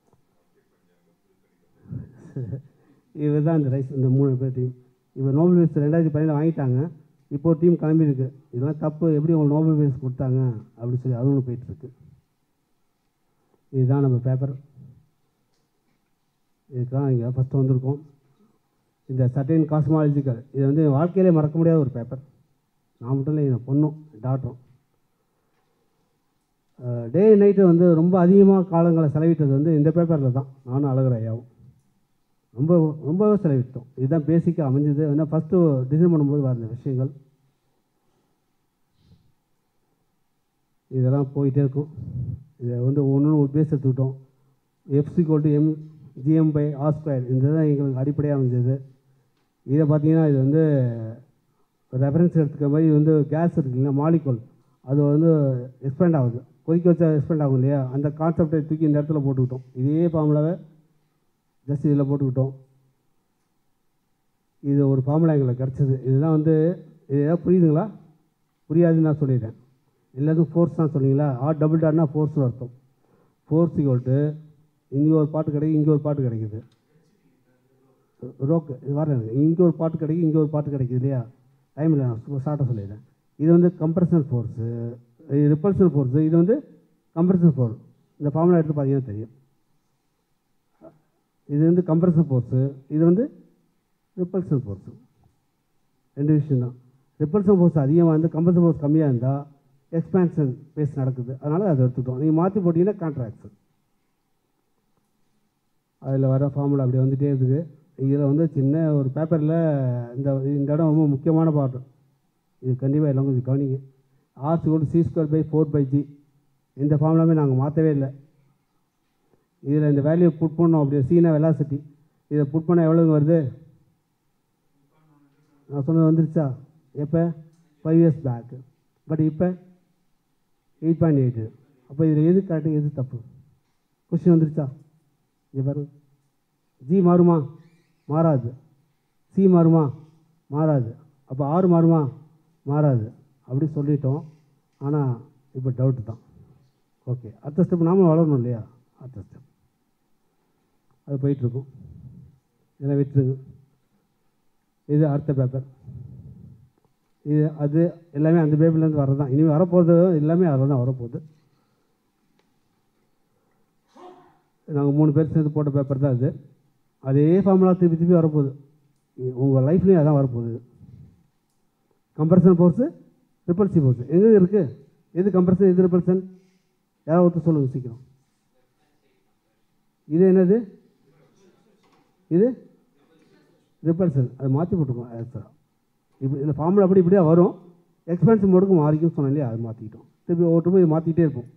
இவர் தான் இந்த ரைஸ் இந்த மூணு பேர் டீம் இவர் நோபல் பீஸ் ரெண்டாயிரத்தி பதினேழு வாங்கிட்டாங்க இப்போ ஒரு டீம் கிளம்பியிருக்கு இதெல்லாம் தப்பு எப்படி உங்களுக்கு நோபல் பீஸ் கொடுத்தாங்க அப்படின்னு சொல்லி அது ஒன்று போயிட்டுருக்கு இதுதான் நம்ம பேப்பர் இதுக்கு தான் இங்கே ஃபஸ்ட்டு வந்திருக்கோம் இந்த சர்டைன் காஸ்மாலஜிக்கல் இது வந்து வாழ்க்கையிலே மறக்க முடியாத ஒரு பேப்பர் நான் மட்டும் இல்லை என் பொண்ணும் டாக்டரும் டே நைட்டு வந்து ரொம்ப அதிகமாக காலங்களை செலவிட்டது வந்து இந்த பேப்பரில் தான் நானும் அழகிற ஐயாவும் ரொம்ப ரொம்பவே செலவிட்டோம் இதுதான் பேசிக்காக அமைஞ்சது ஏன்னா ஃபஸ்ட்டு டிசைன் பண்ணும்போது வர விஷயங்கள் இதெல்லாம் போயிட்டே இருக்கும் இதை வந்து ஒன்று ஒரு பேஸ் எடுத்துக்கிட்டோம் FC called M GM by R square இந்த தான் எங்களுக்கு அடிப்படையாக அமைஞ்சது இதை பார்த்தீங்கன்னா இது வந்து ரெஃபரன்ஸ் எடுத்துக்க மாதிரி இது வந்து கேஸ் இருக்குங்களா மாலிகோல் அது வந்து எக்ஸ்பேண்ட் ஆகுது கொதிக்க வச்சா எக்ஸ்பேண்ட் ஆகும் இல்லையா அந்த கான்செப்டை தூக்கி இந்த இடத்துல போட்டுக்கிட்டோம் இதே ஃபார்முலாவை ஜஸ்ட் இதில் போட்டுக்கிட்டோம் இது ஒரு ஃபார்முலா எங்களுக்கு கிடச்சிது இதுதான் வந்து இது ஏதாவது புரியுதுங்களா புரியாதுன்னு நான் சொல்லிடுறேன் எல்லாத்துக்கும் ஃபோர்ஸ் தான் சொன்னீங்களா ஆர் டபுள் டாட்னா ஃபோர்ஸ்னு அர்த்தம் ஃபோர்ஸ் ஈக்குவல் இங்கே ஒரு பாட்டு கிடைக்கும் இங்கே ஒரு பாட்டு கிடைக்குது ரோக்கு இது வர இங்கே ஒரு பாட்டு கிடைக்கும் இங்கே ஒரு பாட்டு கிடைக்குது இல்லையா டைம் இல்லை நான் ஷார்ட்டாக சொல்லிடுறேன் இது வந்து கம்ப்ரஷன் ஃபோர்ஸு இது ரிப்பல்சன் ஃபோர்ஸு இது வந்து கம்ப்ரஷன் ஃபோர்ஸ் இந்த ஃபார்முலா எடுத்து பார்த்தீங்கன்னா தெரியும் இது வந்து கம்ப்ரஷன் ஃபோர்ஸு இது வந்து ரிப்பல்சன் ஃபோர்ஸு ரெண்டு விஷயம் தான் ரிப்பல்சன் ஃபோர்ஸ் அதிகமாக இருந்து கம்ப்ரஷன் ஃபோர்ஸ் கம்மியாக இருந்தால் எக்ஸ்பேன்ஷன் பேஸ் நடக்குது அதனால் அதை எடுத்துக்கிட்டோம் நீங்கள் மாற்றி போட்டிங்கன்னா கான்ட்ராக்ட்ஸ் அதில் வர ஃபார்முலா அப்படி வந்துகிட்டே இருக்குது இதில் வந்து சின்ன ஒரு பேப்பரில் இந்த இந்த இடம் ரொம்ப முக்கியமான பாட்டு இது கண்டிப்பாக எல்லாம் கொஞ்சம் கவனிங்க R score C square by four by G இந்த ஃபார்முலாமே நாங்கள் மாற்றவே இல்லை இதில் இந்த வேல்யூ புட் பண்ணோம் அப்படி சீனா வெலாசிட்டி இதை புட் பண்ணால் எவ்வளோங்க வருது நான் சொன்னது வந்துருச்சா எப்போ ஃபைவ் இயர்ஸ் பேக்கு பட் இப்போ எயிட் பாயிண்ட் எயிட்டு அப்போ இதில் எது கரெக்டு எது தப்பு கொஸ்டின் வந்துருச்சா இங்கே பாரு ஜி மாறுமா மாறாது சி மாறுமா மாறாது அப்போ ஆறு மாறுமா மாறாது அப்படி சொல்லிட்டோம் ஆனால் இப்போ டவுட்டு தான் ஓகே அடுத்த ஸ்டெப் நாமளும் வளரணும் இல்லையா அடுத்த ஸ்டெப் அது போயிட்டுருக்கும் இதெல்லாம் விட்டுருங்க இது அடுத்த பேப்பர் இது அது எல்லாமே அந்த பேப்பர்லேருந்து வர்றது தான் இனிமேல் வரப்போகிறது எல்லாமே அதில் தான் வரப்போகுது நாங்கள் மூணு பேர் சேர்ந்து போட்ட பேப்பர் தான் இது அதே ஃபார்முலா திருப்பி திருப்பி வரப்போகுது உங்கள் லைஃப்லேயும் அதான் வரப்போகுது கம்ப்ரஷன் ஃபோர்ஸு ரிப்பல்சி ஃபோர்ஸு எங்கே இருக்குது எது கம்ப்ரஷன் எது ரிப்பல்சன் யாராவது ஒருத்தர் சொல்லுங்கள் சீக்கிரம் இது என்னது இது ரிப்பல்சன் அது மாற்றி போட்டுருக்கோம் ஆன்சராக இப்போ இதில் ஃபார்முலா அப்படி இப்படியே வரும் எக்ஸ்பென்சிவ் மோடுக்கு மாறிக்கும் சொன்னேன் இல்லையா அது மாற்றிக்கிட்டோம் திருப்பி ஒவ்வொரு போய் மாற்றிக்கிட்டே இருப்போம்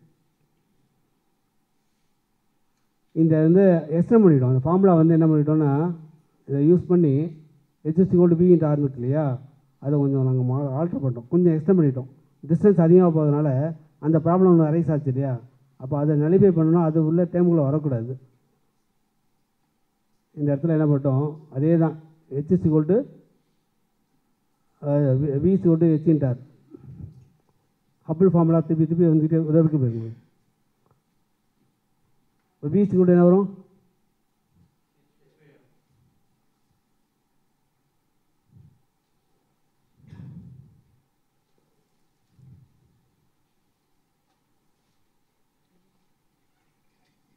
இந்த வந்து எக்ஸ்டெண்ட் பண்ணிட்டோம் அந்த ஃபார்முலா வந்து என்ன பண்ணிட்டோம்னா இதை யூஸ் பண்ணி ஹெச்எஸ்டி கோல்டு பி இன்ட்டு ஆர்னு இருக்கு இல்லையா அதை கொஞ்சம் நாங்கள் மா ஆல்ட்ரு பண்ணிட்டோம் கொஞ்சம் எக்ஸ்டெண்ட் பண்ணிட்டோம் டிஸ்டன்ஸ் அதிகமாக போகிறதுனால அந்த ப்ராப்ளம் ஒன்று அரைஸ் ஆச்சு இல்லையா அப்போ அதை நலிஃபை பண்ணணும் அது உள்ள டேமுக்குள்ளே வரக்கூடாது இந்த இடத்துல என்ன பண்ணிட்டோம் அதே தான் ஹெச்எஸ்டி கோல்டு விசி கோல்டு ஹெச்இன்டார் ஹப்பிள் ஃபார்முலா திருப்பி திருப்பி வந்துக்கிட்டே உதவிக்கு போயிருங்க இப்போ விசி கூட என்ன வரும்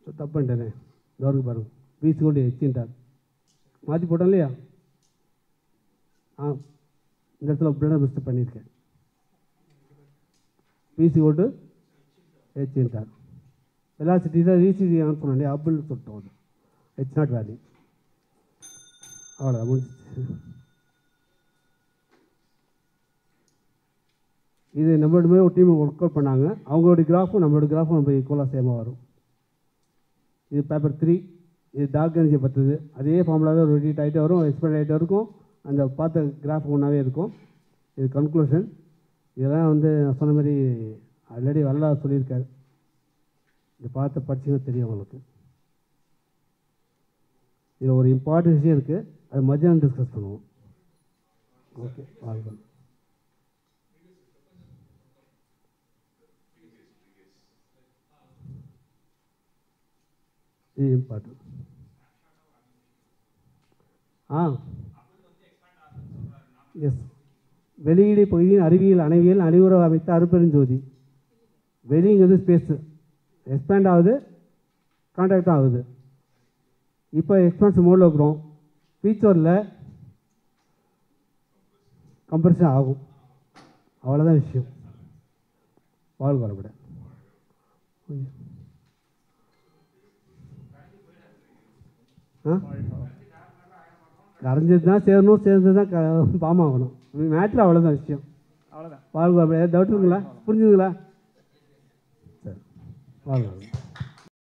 தப்பு பண்ணிட்டேனே தோருக்கு பாருங்க பீஸ் கொண்டு எச்சின்ட்டார் மாற்றி போட்டோம் இல்லையா ஆ இந்த இடத்துல பிளட் மிஸ்டேக் பண்ணியிருக்கேன் பிசி ஓட்டு ஹெச்ன்ட்டார் வெலாசிட்டி தான் விசிடி ஆன் இல்லையா அப்புள்னு சொல்லிட்டோம் அது ஹெச் நாட் வேல்யூ அவ்வளோதான் முடிஞ்சிச்சு இது நம்மளோட மாதிரி ஒரு டீம் ஒர்க் அவுட் பண்ணாங்க அவங்களோட கிராஃபும் நம்மளோட கிராஃபும் நம்ம ஈக்குவலாக சேமாக வரும் இது பேப்பர் த்ரீ இது டார்க் எனர்ஜி பற்றுது அதே ஃபார்முலாவே ஒரு எடிட் ஆகிட்டே வரும் எக்ஸ்பெக்ட் ஆகிட்டே இருக்கும் அந்த பார்த்த கிராஃப் ஒன்றாவே இருக்கும் இது கன்க்ளூஷன் இதெல்லாம் வந்து நான் சொன்ன மாதிரி ஆல்ரெடி வரலா சொல்லியிருக்காரு இது பார்த்து படிச்சீங்கன்னா தெரியும் உங்களுக்கு இதில் ஒரு இம்பார்ட்டன்ட் விஷயம் இருக்குது அது மத்தியானம் டிஸ்கஸ் பண்ணுவோம் ஓகே வாங்க இது இம்பார்ட்டன்ட் ஆ எஸ் வெளியீடு பகுதியின் அறிவியல் அணைவியல் அணிவுரை அமைத்த அருப்பெருஞ்சோதி வெளிங்கிறது ஸ்பேஸு எக்ஸ்பேண்ட் ஆகுது கான்டாக்டும் ஆகுது இப்போ எக்ஸ்பான்ஸ் மோடில் இருக்கிறோம் ஃபியூச்சரில் கம்ப்ரெஷன் ஆகும் அவ்வளோதான் விஷயம் வாழ் வளப்பட ஆ கரைஞ்சது தான் சேரணும் சேர்ந்தது தான் க பாமாகணும் மேட்ரு அவ்வளோதான் விஷயம் அவ்வளோதான் வாழ்க வளப்பட டவுட் இருக்குங்களா புரிஞ்சுதுங்களா சரி வாழ்க வளப்பட